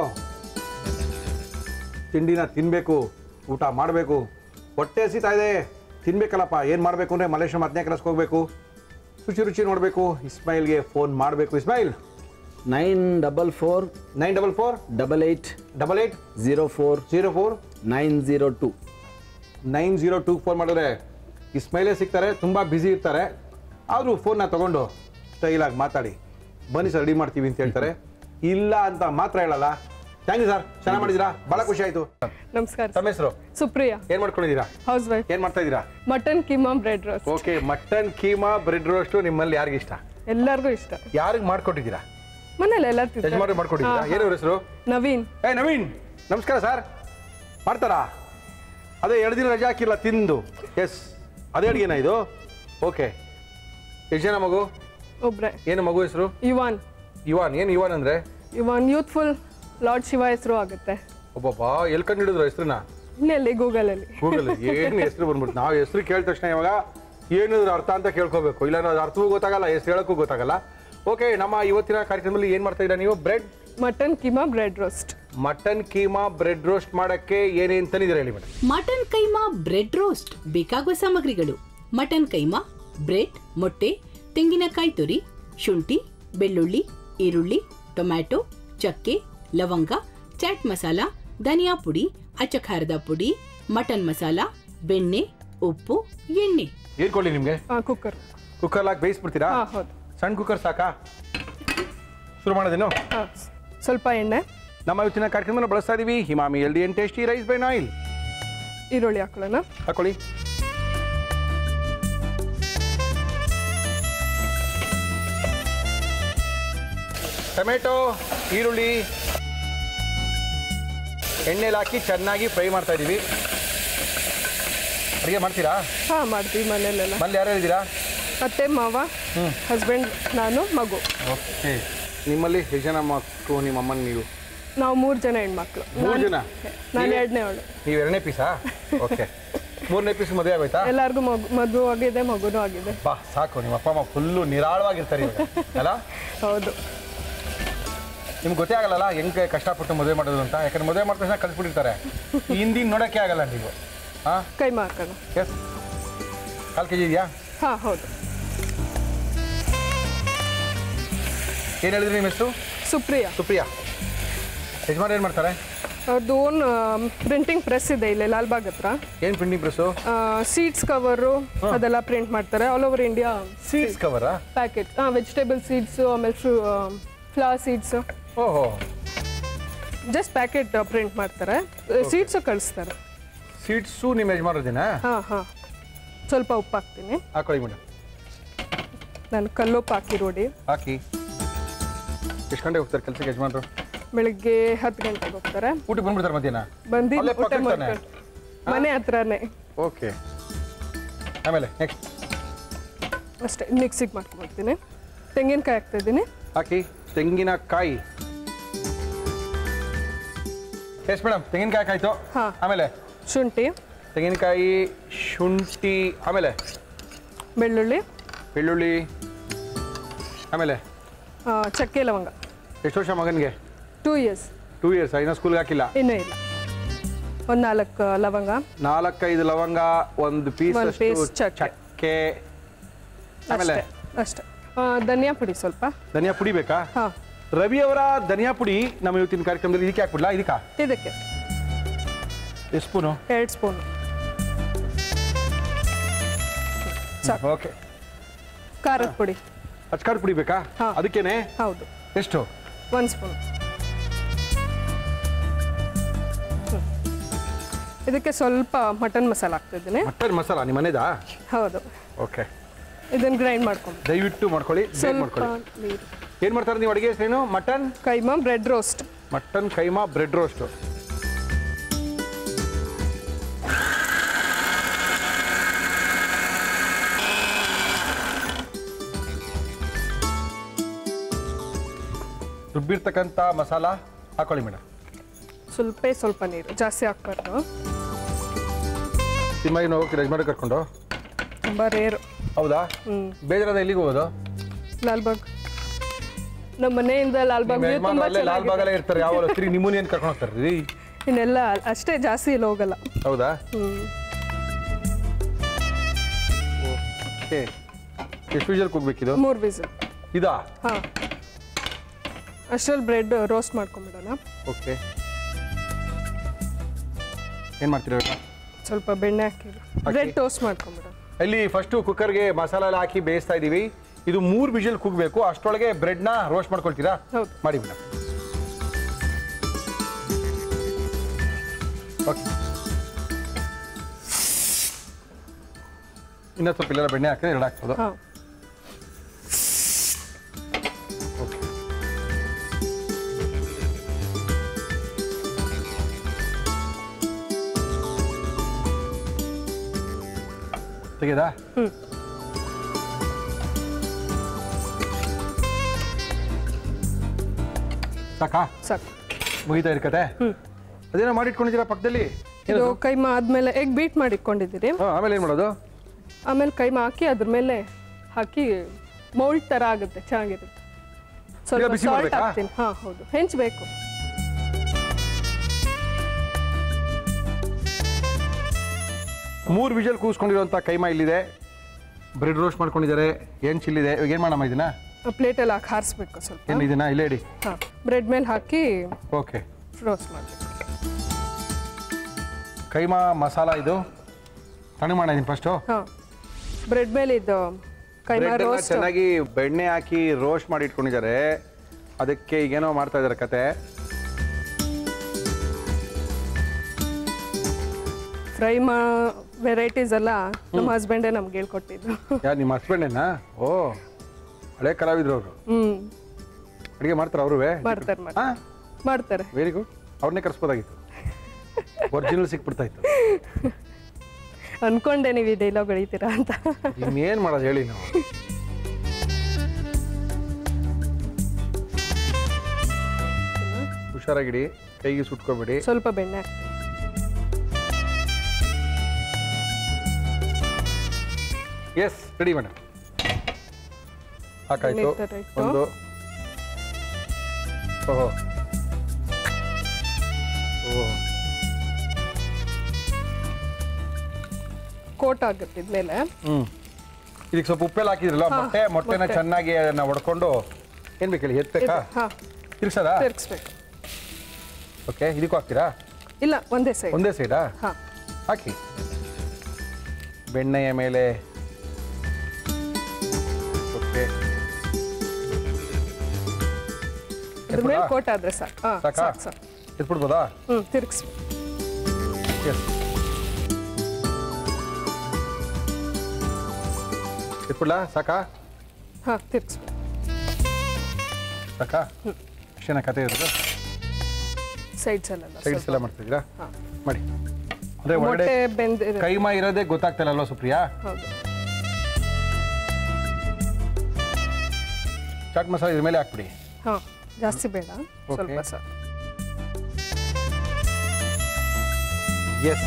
ತಿಂಡಿನ ತಿನ್ನಬೇಕು ಊಟ ಮಾಡಬೇಕು ಹೊಟ್ಟೆ ಹಸಿತಾ ಇದೆ ತಿನ್ಬೇಕಲ್ಲಪ್ಪ ಏನು ಮಾಡಬೇಕು ಅಂದರೆ ಮಲೇಶ್ವರ ಹತ್ತನೇ ಕ್ಲಾಸ್ಗೆ ಹೋಗಬೇಕು ರುಚಿ ರುಚಿ ನೋಡಬೇಕು ಇಸ್ಮಾಯಿಲ್ಗೆ ಫೋನ್ ಮಾಡಬೇಕು Ismail nine double four nine double four double eight double eight zero four zero four nine zero two nine zero two phone ಮಾಡಿದ್ರೆ ಇಸ್ಮೈಲೇ ಸಿಗ್ತಾರೆ ತುಂಬ ಬ್ಯುಸಿ ಇರ್ತಾರೆ ಆದರೂ ಫೋನ್ನ ತೊಗೊಂಡು ಸ್ಟೈಲಾಗಿ ಮಾತಾಡಿ ಬನ್ನಿ ಸರ್ ರೆಡಿ ಮಾಡ್ತೀವಿ ಅಂತ ಹೇಳ್ತಾರೆ ಇಲ್ಲ ಅಂತ ಮಾತ್ರ ಹೇಳಲ್ಲ ಥ್ಯಾಂಕ್ ಯು ಸರ್ ಚೆನ್ನಾಗಿ ಮಾಡಿದ್ದೀರಾ ಭಾಳ ಖುಷಿ ಆಯಿತು ನಮಸ್ಕಾರ ತಮ್ಮ ಹೆಸರು ಸುಪ್ರಿಯಾ ಏನು ಮಾಡ್ಕೊಂಡಿದ್ದೀರಾ ಹೌಸ್ ವೈಫ್ ಏನು ಮಾಡ್ತಾ ಇದ್ದೀರಾ mutton keema bread roast okay mutton keema bread roast ನಿಮ್ಮಲ್ಲಿ ಯಾರಿಗೆ ಇಷ್ಟ ಎಲ್ಲರಿಗೂ ಇಷ್ಟ ಯಾರಿಗೆ ಮಾಡ್ಕೊಟ್ಟಿದ್ದೀರಾ ಮನೇಲಿ ಎಲ್ಲರೂ ಯಜಮಾನ್ರಿಗೆ ತಿಂತಾರೆ ಮಾಡ್ಕೊಟ್ಟಿದ್ದೀರಾ ಹಾ, ಏನು ಅವ್ರ ಹೆಸರು ನವೀನ್ ಏ ನವೀನ್ ನಮಸ್ಕಾರ ಸರ್ ಮಾಡ್ತಾರಾ ಅದೇ ಎರಡು ದಿನ ರಜೆ ಹಾಕಿಲ್ಲ ತಿಂದು ಎಸ್ ಅದೇ ಅಡುಗೆನಾ ಇದು ಓಕೆ ಎಷ್ಟು ಜನ ಮಗು ಒಬ್ರೆ ಏನು ಮಗು ಹೆಸರು ಯುವಾನ್ ಇವಾನ್ ಏನು ಇವಾನ್ ಅಂದರೆ ಯುವಾನ್ ಯೂತ್ಫುಲ್ ಲಾರ್ಡ್ ಶಿವ ಹೆಸರು ಆಗುತ್ತೆ ಒಬ್ಬಬ್ಬ ಎಲ್ಲಿ ಕಂಡು ಹಿಡಿದ್ರು ಹೆಸರನ್ನ ಇನ್ನೆಲ್ಲಿ ಗೂಗಲಲ್ಲಿ ಗೂಗಲ್ ಏನು ಹೆಸರು ಬಂದ್ಬಿಟ್ಟು ನಾವು ಹೆಸರು ಕೇಳಿದ ತಕ್ಷಣ ಇವಾಗ ಏನಿದ್ರು ಅರ್ಥ ಅಂತ ಕೇಳ್ಕೋಬೇಕು ಇಲ್ಲ ಅದು ಅರ್ಥವೂ ಗೊತ್ತಾಗಲ್ಲ ಹೆಸರು ಹೇಳೋಕ್ಕೂ ಗೊತ್ತಾಗಲ್ಲ ಓಕೆ ನಮ್ಮ ಇವತ್ತಿನ ಕಾರ್ಯಕ್ರಮದಲ್ಲಿ ಏನು ಮಾಡ್ತಾ ಇದ್ದೀರಾ ನೀವು bread mutton keema bread roast mutton keema bread roast ಮಾಡಕ್ಕೆ ಏನೇನ್ ತಂದಿದ್ದೀರಾ ಹೇಳಿ madam mutton keema bread roast ಬೇಕಾಗುವ ಸಾಮಗ್ರಿಗಳು ಮಟನ್ ಕೈಮಾ ಬ್ರೆಡ್ ಮೊಟ್ಟೆ ತೆಂಗಿನಕಾಯಿ ತುರಿ ಶುಂಠಿ ಬೆಳ್ಳುಳ್ಳಿ ಈರುಳ್ಳಿ ಟೊಮ್ಯಾಟೊ ಚಕ್ಕೆ ಲವಂಗ ಚಾಟ್ ಮಸಾಲ ಧನಿಯಾ ಪುಡಿ ಅಚ್ಚಖಾರದ ಪುಡಿ ಮಟನ್ ಮಸಾಲ ಬೆಣ್ಣೆ ಉಪ್ಪು ಎಣ್ಣೆ ಏನ್ ಕೊಡ್ಲಿ ನಿಮ್ಗೆ ಹಾಂ ಕುಕ್ಕರ್ ಕುಕ್ಕರ್ ಹಾಕಿ ಬೇಯಿಸ್ಬಿಡ್ತೀರಾ ಹಾಂ ಹೌದು ಸಣ್ಣ ಕುಕ್ಕರ್ ಸಾಕಾ ಶುರು ಮಾಡೋದೇನು ಹಾಂ ಸ್ವಲ್ಪ ಎಣ್ಣೆ ನಮ್ಮ ಇವತ್ತಿನ ಕಾರ್ಯಕ್ರಮ ಬಳಸ್ತಾ ಇದೀವಿ ಹಿಮಾಮಿ LD and tasty rice bran oil ಈರುಳ್ಳಿ ಹಾಕೊಳ್ಳೋಣ ಹಾಕೊಳ್ಳಿ ಟೊಮೆಟೊ ಈರುಳ್ಳಿ ಎಣ್ಣೆಲಿ ಹಾಕಿ ಚೆನ್ನಾಗಿ ಫ್ರೈ ಮಾಡ್ತಾ ಇದ್ದೀವಿ ಅಡುಗೆ ಮಾಡ್ತೀರಾ ಹಾಂ ಮಾಡ್ತೀವಿ ಮನೇಲೆಲ್ಲ ಮನೇಲಿ ಯಾರ್ಯಾರು ಇದ್ದೀರಾ ಅತ್ತೆ ಮಾವ ಹಸ್ಬೆಂಡ್ ನಾನು ಮಗು ಓಕೆ ನಿಮ್ಮಲ್ಲಿ ಎಷ್ಟು ಜನ ಮಕ್ಕಳು ನಿಮ್ಮ ಅಮ್ಮನ ನೀವು ನಾವು ಮೂರು ಜನ ಹೆಣ್ಮಕ್ಳು ಮೂರು ಜನ ನಾನು ಎರಡನೇ ಅವಳು ನೀವು ಎರಡನೇ ಪೀಸಾ ಓಕೆ ಮೂರನೇ ಪೀಸ್ ಮದುವೆ ಆಗೋಯ್ತಾ ಎಲ್ಲರಿಗೂ ಮಗು ಮದುವೆ ಆಗಿದೆ ಮಗುನೂ ಆಗಿದೆ ಬಾ ಸಾಕು ನಿಮ್ಮ ಅಪ್ಪ ಅಮ್ಮ ಫುಲ್ಲು ನಿರಾಳವಾಗಿರ್ತಾರೆ ಇವಾಗ ಅಲ್ಲ ಹೌದು ನಿಮ್ಗೆ ಗೊತ್ತೇ ಆಗಲ್ಲ ಹೆಂಗೆ ಕಷ್ಟಪಟ್ಟು ಮದುವೆ ಮಾಡೋದು ಅಂತ ಯಾಕಂದ್ರೆ ಮದುವೆ ಮಾಡಿದ ತಕ್ಷಣ ಕಳಿಸ್ಬಿಟ್ಟಿರ್ತಾರೆ ಈ ಹಿಂದಿನ ನೋಡೋಕ್ಕೆ ಆಗಲ್ಲ ನೀವು ಹಾಂ ಕೈಮಾ ಹಾಕೋಣ ಎಸ್ ಕಾಲು ಕೆ ಜಿ ಇದೆಯಾ ಹಾಂ ಹೌದು ಏನು ಹೇಳಿದ್ರಿ ನಿಮ್ಮ ಹೆಸರು ಸುಪ್ರಿಯಾ ಸುಪ್ರಿಯಾ ಯಜಮಾನ್ ಏನು ಮಾಡ್ತಾರೆ ಅವ್ರದ್ದು ಓನ್ ಪ್ರಿಂಟಿಂಗ್ ಪ್ರೆಸ್ ಇದೆ ಇಲ್ಲಿ ಲಾಲ್ಬಾಗ್ ಹತ್ರ ಏನು ಪ್ರಿಂಟಿಂಗ್ ಪ್ರೆಸ್ಸು ಸೀಡ್ಸ್ ಕವರು ಅದೆಲ್ಲ ಪ್ರಿಂಟ್ ಮಾಡ್ತಾರೆ ಆಲ್ ಓವರ್ ಇಂಡಿಯಾ ಸೀಡ್ಸ್ ಕವರಾ ಪ್ಯಾಕೆಟ್ ಹಾಂ ವೆಜಿಟೇಬಲ್ ಸೀಡ್ಸು ಆಮೇಲೆ ಫ್ರೂ ಫ್ಲವರ್ ಸೀಡ್ಸು ಓಹೋ ಜಸ್ಟ್ ಪ್ಯಾಕೆಟ್ ಪ್ರಿಂಟ್ ಮಾಡ್ತಾರೆ ಸೀಡ್ಸು ಕಳಿಸ್ತಾರೆ ಸೀಡ್ಸು ನಿಮ್ಮ ಯಜಮಾನರದೇನಾ ಹಾಂ ಹಾಂ ಸ್ವಲ್ಪ ಉಪ್ಪು ಹಾಕ್ತೀನಿ ಹಾಕೊಳ್ಳಿ ಮೇಡಮ್ ನಾನು ಕಲ್ಲುಪ್ಪು ಹಾಕಿ ರೋಡಿ ಹಾಕಿ ಎಷ್ಟು ಗಂಟೆಗೆ ಹೋಗ್ತಾರೆ ಕೆಲಸಕ್ಕೆ ಯಜಮಾನರು ಬೆಳಿಗ್ಗೆ ಹತ್ತು ಗಂಟೆಗೆ ಹೋಗ್ತಾರೆ ಊಟಕ್ಕೆ ಬಂದ್ಬಿಡ್ತಾರೆ ಮಧ್ಯಾಹ್ನ ಬಂದು ಅಲ್ಲೇ ಊಟ ಪಕ್ಕಕ್ಕೆ ತಾನೆ? ಮಾಡ್ಕೊಂಡು ಮನೆ ಹತ್ರನೇ ಓಕೆ ಆಮೇಲೆ ನೆಕ್ಸ್ಟ್ ಅಷ್ಟೇ ಮಿಕ್ಸಿಗೆ ಮಾಡ್ಕೊಬಿಡ್ತೀನಿ ತೆಂಗಿನಕಾಯಿ ಹಾಕ್ತಿದ್ದೀನಿ ಹಾಕಿ ತೆಂಗಿನಕಾಯಿ ಎಸ್ ಮೇಡಮ್ ತೆಂಗಿನಕಾಯಿ ಹಾಕಾಯ್ತು ಹಾ. ಆಮೇಲೆ ಶುಂಠಿ ತೆಂಗಿನಕಾಯಿ ಶುಂಠಿ ಆಮೇಲೆ ಬೆಳ್ಳುಳ್ಳಿ ಬೆಳ್ಳುಳ್ಳಿ ಆಮೇಲೆ ಆ, ಚಕ್ಕೆ ಲವಂಗ ಎಷ್ಟು ವರ್ಷ ಮಗನಿಗೆ ಟೂ ಇಯರ್ಸ್ ಟೂ ಇಯರ್ಸ್ ಇನ್ನೂ ಸ್ಕೂಲ್ಗೆ ಹಾಕಿಲ್ಲ ಇನ್ನೂ ಇಲ್ಲ ಒಂದು ನಾಲ್ಕು ಲವಂಗ ನಾಲ್ಕೈದು ಲವಂಗ ಒಂದು ಪೀಸ್ ಒಂದ್ piece ಚಕ್ಕೆ. ಚಕ್ಕೆ ಆಮೇಲೆ ಅಷ್ಟೇ ಅಷ್ಟೇ ಆ, ಧನಿಯಾ ಪುಡಿ ಸ್ವಲ್ಪ ಧನಿಯಾ ಪುಡಿ ಬೇಕಾ ಹಾಂ ರವಿ ಅವರ ಧನಿಯಾ ಪುಡಿ ನಮ್ಮ ಇವತ್ತಿನ ಕಾರ್ಯಕ್ರಮದಲ್ಲಿ ಇದಕ್ಕೆ ಹಾಕ್ಬಿಡ್ಲಾ ಇದಕ್ಕ ಇದಕ್ಕೆ ಎಷ್ಟು ಸ್ಪೂನು ಎರಡು ಸ್ಪೂನು ಸಾಕು ಓಕೆ ಖಾರದ ಪುಡಿ ಅಚ್ಕಾರದ ಪುಡಿ ಬೇಕಾ ಹಾ. ಅದಕ್ಕೇನೆ ಹೌದು ಎಷ್ಟು ಒಂದು ಸ್ಪೂನ್ ಇದಕ್ಕೆ ಸ್ವಲ್ಪ ಮಟನ್ ಮಸಾಲ ಹಾಕ್ತಿದ್ದೀನಿ ಮಟನ್ ಮಸಾಲ ನಿಮ್ಮ ಮನೆದಾ ಹೌದು ಓಕೆ ಇದನ್ನು ಗ್ರೈಂಡ್ ಮಾಡ್ಕೊಂಡು ದಯವಿಟ್ಟು ಮಾಡ್ಕೊಳ್ಳಿ ಬೇಗ ಸ್ವಲ್ಪ ಮಾಡ್ಕೊಳ್ಳಿ ನೀರು ಏನು ಮಾಡ್ತಾರೆ ನೀವು ಅಡುಗೆ ಹೆಸರೇನು mutton keema bread roast mutton keema bread roast ರುಬ್ಬಿರ್ತಕ್ಕಂಥ ಮಸಾಲ ಹಾಕೊಳ್ಳಿ ಮೇಡಮ್ ಸ್ವಲ್ಪ ಸ್ವಲ್ಪ ನೀರು ಜಾಸ್ತಿ ಹಾಕ್ಬಾರ್ದು ಸಿನಿಮಾಗೆ ಹೋಗಿ ಯಜಮಾನ ಕರ್ಕೊಂಡು ತುಂಬ ರೇರು ಹೌದಾ ಹ್ಞೂ ಬೇಜಾರಾದ ಎಲ್ಲಿಗೆ ಹೋಗೋದು ಲಾಲ್ಬಾಗ್ ನಮ್ಮ ಮನೆಯಿಂದ ಲಾಲ್ಬಾಗ್ ನಿಮ್ಮ view ಯಜಮಾನ ತುಂಬ ಅಲ್ಲೇ ಲಾಲ್ ಚೆನ್ನಾಗಿದೆ ಬಾಗಲ್ಲೇ ಇರ್ತಾರೆ ಯಾವ ತಿರುಗಿ ನಿಮ್ಮನ್ನ ಏನು ಕರ್ಕೊಂಡು ಹೋಗ್ತಾರೆ ರೀ ಇನ್ನೆಲ್ಲ ಅಷ್ಟೇ ಜಾಸ್ತಿ ಇಲ್ಲಿ ಹೋಗಲ್ಲ ಹೌದಾ ಹ್ಞೂ ಓಕೆ ಎಷ್ಟು ವಿಜಲ್ ಕೂಗ್ಬೇಕಿದು ಮೂರು ವಿಸಿಲ್ ಇದಾ ಹಾಂ ಅಷ್ಟರಲ್ಲಿ ಬ್ರೆಡ್ ರೋಸ್ಟ್ ಮಾಡ್ಕೊಂಬಿಡೋಣ ಓಕೆ ಏನು ಮಾಡ್ತೀರಾ ಇವಾಗ? ಸ್ವಲ್ಪ ಬೆಣ್ಣೆ ಹಾಕಿ ಬ್ರೆಡ್ ಟೋಸ್ಟ್ ಮಾಡ್ಕೊಂಬಿಡೋಣ ಇಲ್ಲಿ ಫಸ್ಟು ಕುಕ್ಕರ್ಗೆ ಮಸಾಲ ಎಲ್ಲ ಹಾಕಿ ಬೇಯಿಸ್ತಾ ಇದ್ದೀವಿ ಇದು ಮೂರು ವಿಜಲ್ ಕೂಗಬೇಕು ಅಷ್ಟರೊಳಗೆ ಬ್ರೆಡ್ನ ರೋಸ್ಟ್ ಮಾಡ್ಕೊಳ್ತೀರಾ ಹೌದು ಮಾಡಿ ಮೇಡಮ್ ಓಕೆ ಇನ್ನೂ ಸ್ವಲ್ಪ ಇಲ್ಲೆಲ್ಲ ಬೆಣ್ಣೆ ಹಾಕಿದ್ರೆ ಎರಡು ಹಾಕ್ಬೋದು ಹಾಂ ಓಕೆ ತೆಗೆದಾ ಹ್ಞೂ ಸಾಕಾ ಸಾಕು ಮುಗಿತಾ ಇರ್ಕತೆ ಹ್ಮ್. ಅದೇನೋ ಮಾಡಿಟ್ಕೊಂಡಿದ್ದೀರಾ ಪಕ್ಕದಲ್ಲಿ ಇದು ಕೈಮಾ ಆದ್ಮೇಲೆ ಎಗ್ ಬೀಟ್ ಮಾಡಿ ಇಟ್ಕೊಂಡಿದ್ದೀರಿ ಹಾಂ ಆಮೇಲೆ ಏನು ಮಾಡೋದು ಆಮೇಲೆ ಕೈಮಾ ಹಾಕಿ ಅದ್ರ ಮೇಲೆ ಹಾಕಿ ಮೌಲ್ಡ್ ಥರ ಆಗುತ್ತೆ ಚೆನ್ನಾಗಿರುತ್ತೆ ಈಗ ಸ್ವಲ್ಪ ಬಿಸಿ ಸಾಲ್ಟ್ ಮಾಡ್ಬೇಕಾ? ಹಾಕ್ತೀನಿ ಹಾಂ ಹೌದು ಹೆಂಚ್ಬೇಕು ಮೂರು ವಿಷಲ್ ಕೂಸ್ಕೊಂಡಿರುವಂಥ ಕೈಮಾ ಇಲ್ಲಿದೆ ಬ್ರೆಡ್ ರೋಸ್ಟ್ ಮಾಡ್ಕೊಂಡಿದ್ದಾರೆ ಏನು ಚಿಲ್ಲಿದೆ ಇವಾಗ ಏನು ಮಾಡಮ್ಮ ಇದನ್ನ ಪ್ಲೇಟಲ್ಲಿ ಹಾಕಿ ಹಾರಿಸ್ಬೇಕು ಸ್ವಲ್ಪ ಏನು ಇದನ್ನ ಇಲ್ಲೇ ಇಡಿ ಹಾಂ ಬ್ರೆಡ್ ಮೇಲೆ ಹಾಕಿ ಓಕೆ ರೋಸ್ಟ್ ಮಾಡಬೇಕು ಕೈಮಾ ಮಸಾಲ ಇದು ತಣ್ಣಗೆ ಮಾಡಿದ್ದೀನಿ ಫಸ್ಟು ಹಾಂ ಬ್ರೆಡ್ ಮೇಲೆ ಇದು ಕೈಮಾ ರೋಸ್ಟ್ ಚೆನ್ನಾಗಿ ಬೆಣ್ಣೆ ಹಾಕಿ ರೋಸ್ಟ್ ಮಾಡಿ ಇಟ್ಕೊಂಡಿದ್ದಾರೆ ಅದಕ್ಕೆ ಈಗೇನೋ ಮಾಡ್ತಾ ಇದ್ದಾರೆ ಕತೆ ಫ್ರೈ ಮಾ ವೆರೈಟೀಸ್ ಎಲ್ಲ ನಮ್ಮ ಹಸ್ಬೆಂಡೇ ನಮ್ಗೆ ಹೇಳ್ಕೊಟ್ಟಿದ್ದು ಯಾರು ನಿಮ್ಮ ಹಸ್ಬೆಂಡೇನಾ ಓ ಹಳೆ ಕಲಾವಿದ್ರು ಅವರು ಹ್ಞೂ ಅಡುಗೆ ಮಾಡ್ತಾರೆ ಅವರು ಮಾಡ್ತಾರೆ ಮಾಡ್ತಾರೆ ಹಾಂ ಮಾಡ್ತಾರೆ ವೆರಿ ಗುಡ್ ಅವ್ರನ್ನೇ ಕರ್ಸ್ಬೋದಾಗಿತ್ತು ಒರಿಜಿನಲ್ ಸಿಕ್ಬಿಡ್ತಾ ಇತ್ತು ಅನ್ಕೊಂಡೆ ನೀವು ಈ ಡೈಲಾಗ್ ಹೊಡಿತೀರಾ ಅಂತ ಇನ್ನೇನು ಮಾಡೋದು ಹೇಳಿ ನಾವು ಹುಷಾರಾಗಿಡಿ ಕೈಗೆ ಸುಟ್ಕೋಬೇಡಿ ಸ್ವಲ್ಪ ಬೆಣ್ಣೆ ಹಾಕ್ತೀನಿ ಎಸ್ ರೆಡಿ ಮೇಡಮ್ ಹಾಕಾಯ್ತು ಎಣ್ಣೆ ತರ ಇಟ್ಟು. ಒಂದು ಓಹೋ ಓಹೋ ಕೋಟ್ ಆಗುತ್ತೆ ಇದ್ಮೇಲೆ ಹ್ಞೂ ಇದಕ್ಕೆ ಸ್ವಲ್ಪ ಉಪ್ಪೆಲ್ಲ ಹಾಕಿದ್ರಲ್ಲ ಮೊಟ್ಟೆ ಮೊಟ್ಟೆನ ಚೆನ್ನಾಗಿ ಅದನ್ನ ಹೊಡ್ಕೊಂಡು ಏನು ಬೇಕು ಹೇಳಿ ಎತ್ತಬೇಕಾ ಹಾಂ ತಿರ್ಗ್ಸದಾ ತಿರ್ಗಿಸ್ಬೇಕು ಓಕೆ ಇದಕ್ಕೂ ಹಾಕ್ತೀರಾ ಇಲ್ಲ ಒಂದೇ ಸೈಡ್ ಒಂದೇ ಸೈಡಾ ಹಾಂ ಹಾಕಿ ಬೆಣ್ಣೆಯ ಮೇಲೆ ಓಕೆ ಅದ್ರ ಮೇಲೆ ಕೋಟ್ ಆದ್ರೆ ಸಾಕು ಹಾಂ ಸಾಕಾ ಸಾಕು ಸಾಕು ಎತ್ಬಿಡ್ಬೋದಾ ಹ್ಞೂ ತಿರ್ಗಿಸ್ಬೇಕು ಎಸ್ ಎತ್ಬಿಡ್ಲಾ ಸಾಕಾ ಹಾಂ ತಿರ್ಗಿಸ್ಬೇಕು ಸಾಕಾ ಅಷ್ಟೇನ ಕತೆ ಇರೋದು ಸೈಡ್ಸಲ್ಲೆಲ್ಲ ಸೈಡ್ಸ್ ಎಲ್ಲ ಮಾಡ್ತಿದ್ದೀರಾ ಹಾಂ ಮಾಡಿ ಅಂದರೆ ಒಳಗಡೆ ಮೊಟ್ಟೆ ಬೆಂದಿದೆ ಕೈಮಾ ಇರೋದೇ ಗೊತ್ತಾಗ್ತಿಲ್ಲ ಅಲ್ವಾ ಸುಪ್ರಿಯಾ ಹೌದು ಚಾಟ್ ಮಸಾಲ ಇದ್ರ ಮೇಲೆ ಹಾಕ್ಬಿಡಿ ಹಾಂ ಜಾಸ್ತಿ ಬೇಡ ಸ್ವಲ್ಪ Okay. ಸಾಕು yes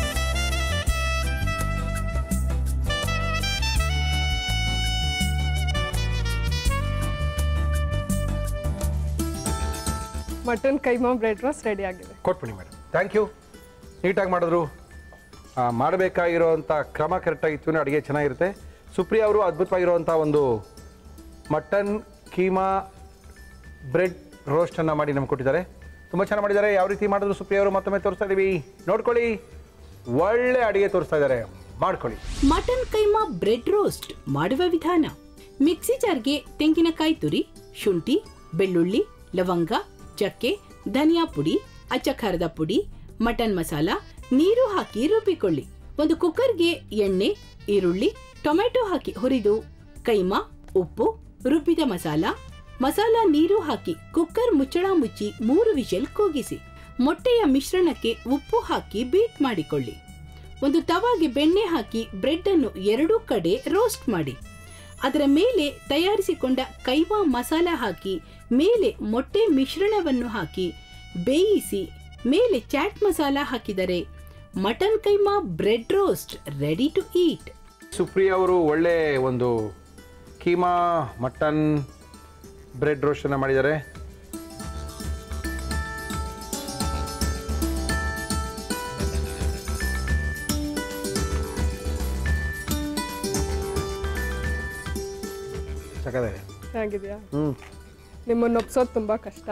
mutton keema bread roast ready ಆಗಿದೆ ಕೊಟ್ಬಿಡಿ ಮೇಡಮ್ ಥ್ಯಾಂಕ್ ಯು ನೀಟಾಗಿ ಮಾಡಿದ್ರು ಆ, ಮಾಡಬೇಕಾಗಿರೋವಂಥ ಕ್ರಮ ಕರೆಕ್ಟಾಗಿತ್ತು ಅಡುಗೆ ಚೆನ್ನಾಗಿರುತ್ತೆ ಸುಪ್ರಿಯಾ ಅವರು ಅದ್ಭುತವಾಗಿರುವಂಥ ಒಂದು ಮಟನ್ ಕೀಮಾ ಬ್ರೆಡ್ ರೋಸ್ಟನ್ನು ಮಾಡಿ ನಮ್ಗೆ ಕೊಟ್ಟಿದ್ದಾರೆ ತುಂಬ ಚೆನ್ನಾಗಿ ಮಾಡಿದ್ದಾರೆ ಯಾವ ರೀತಿ ಮಾಡಿದ್ರು ಸುಪ್ರಿಯಾ ಅವರು ಮತ್ತೊಮ್ಮೆ ತೋರಿಸ್ತಾ ಇದ್ದೀವಿ ನೋಡ್ಕೊಳ್ಳಿ ಒಳ್ಳೆ ಅಡುಗೆ ತೋರಿಸ್ತಾ ಇದ್ದಾರೆ ಮಾಡ್ಕೊಳ್ಳಿ ಮಟನ್ ಕೈಮಾ ಬ್ರೆಡ್ ರೋಸ್ಟ್ ಮಾಡುವ ವಿಧಾನ ಮಿಕ್ಸಿ ಜಾರ್ಗೆ ತೆಂಗಿನಕಾಯಿ ತುರಿ ಶುಂಠಿ ಬೆಳ್ಳುಳ್ಳಿ ಲವಂಗ ಚಕ್ಕೆ ಧನಿಯಾ ಪುಡಿ ಅಚ್ಚ ಖಾರದ ಪುಡಿ ಮಟನ್ ಮಸಾಲ ನೀರು ಹಾಕಿ ರುಬ್ಬಿಕೊಳ್ಳಿ ಒಂದು ಕುಕ್ಕರ್ಗೆ ಎಣ್ಣೆ ಈರುಳ್ಳಿ ಟೊಮೆಟೊ ಹಾಕಿ ಹುರಿದು ಕೈಮಾ ಉಪ್ಪು ರುಬ್ಬಿದ ಮಸಾಲ ಮಸಾಲ ನೀರು ಹಾಕಿ ಕುಕ್ಕರ್ ಮುಚ್ಚಳ ಮುಚ್ಚಿ ಮೂರು ವಿಷಲ್ ಕೂಗಿಸಿ ಮೊಟ್ಟೆಯ ಮಿಶ್ರಣಕ್ಕೆ ಉಪ್ಪು ಹಾಕಿ ಬೀಟ್ ಮಾಡಿಕೊಳ್ಳಿ ಒಂದು ತವಾಗೆ ಬೆಣ್ಣೆ ಹಾಕಿ ಬ್ರೆಡ್ ಅನ್ನು ಎರಡೂ ಕಡೆ ರೋಸ್ಟ್ ಮಾಡಿ ಅದರ ಮೇಲೆ ತಯಾರಿಸಿಕೊಂಡ ಕೈಮಾ ಮಸಾಲ ಹಾಕಿ ಮೇಲೆ ಮೊಟ್ಟೆ ಮಿಶ್ರಣವನ್ನು ಹಾಕಿ ಬೇಯಿಸಿ ಮೇಲೆ ಚಾಟ್ ಮಸಾಲ ಹಾಕಿದರೆ mutton keema bread roast ready to eat Supriya ಅವರು ಒಳ್ಳೆ ಒಂದು ಕೀಮಾ ಮಟನ್ ಬ್ರೆಡ್ ರೋಸ್ಟನ್ನು ಮಾಡಿದ್ದಾರೆ ಸಕ್ಕತ್ತಾಗಿದೆ ಹೇಗಿದೆಯಾ ಹ್ಞೂ ನಿಮ್ಮನ್ನು ಒಪ್ಸೋದು ತುಂಬ ಕಷ್ಟ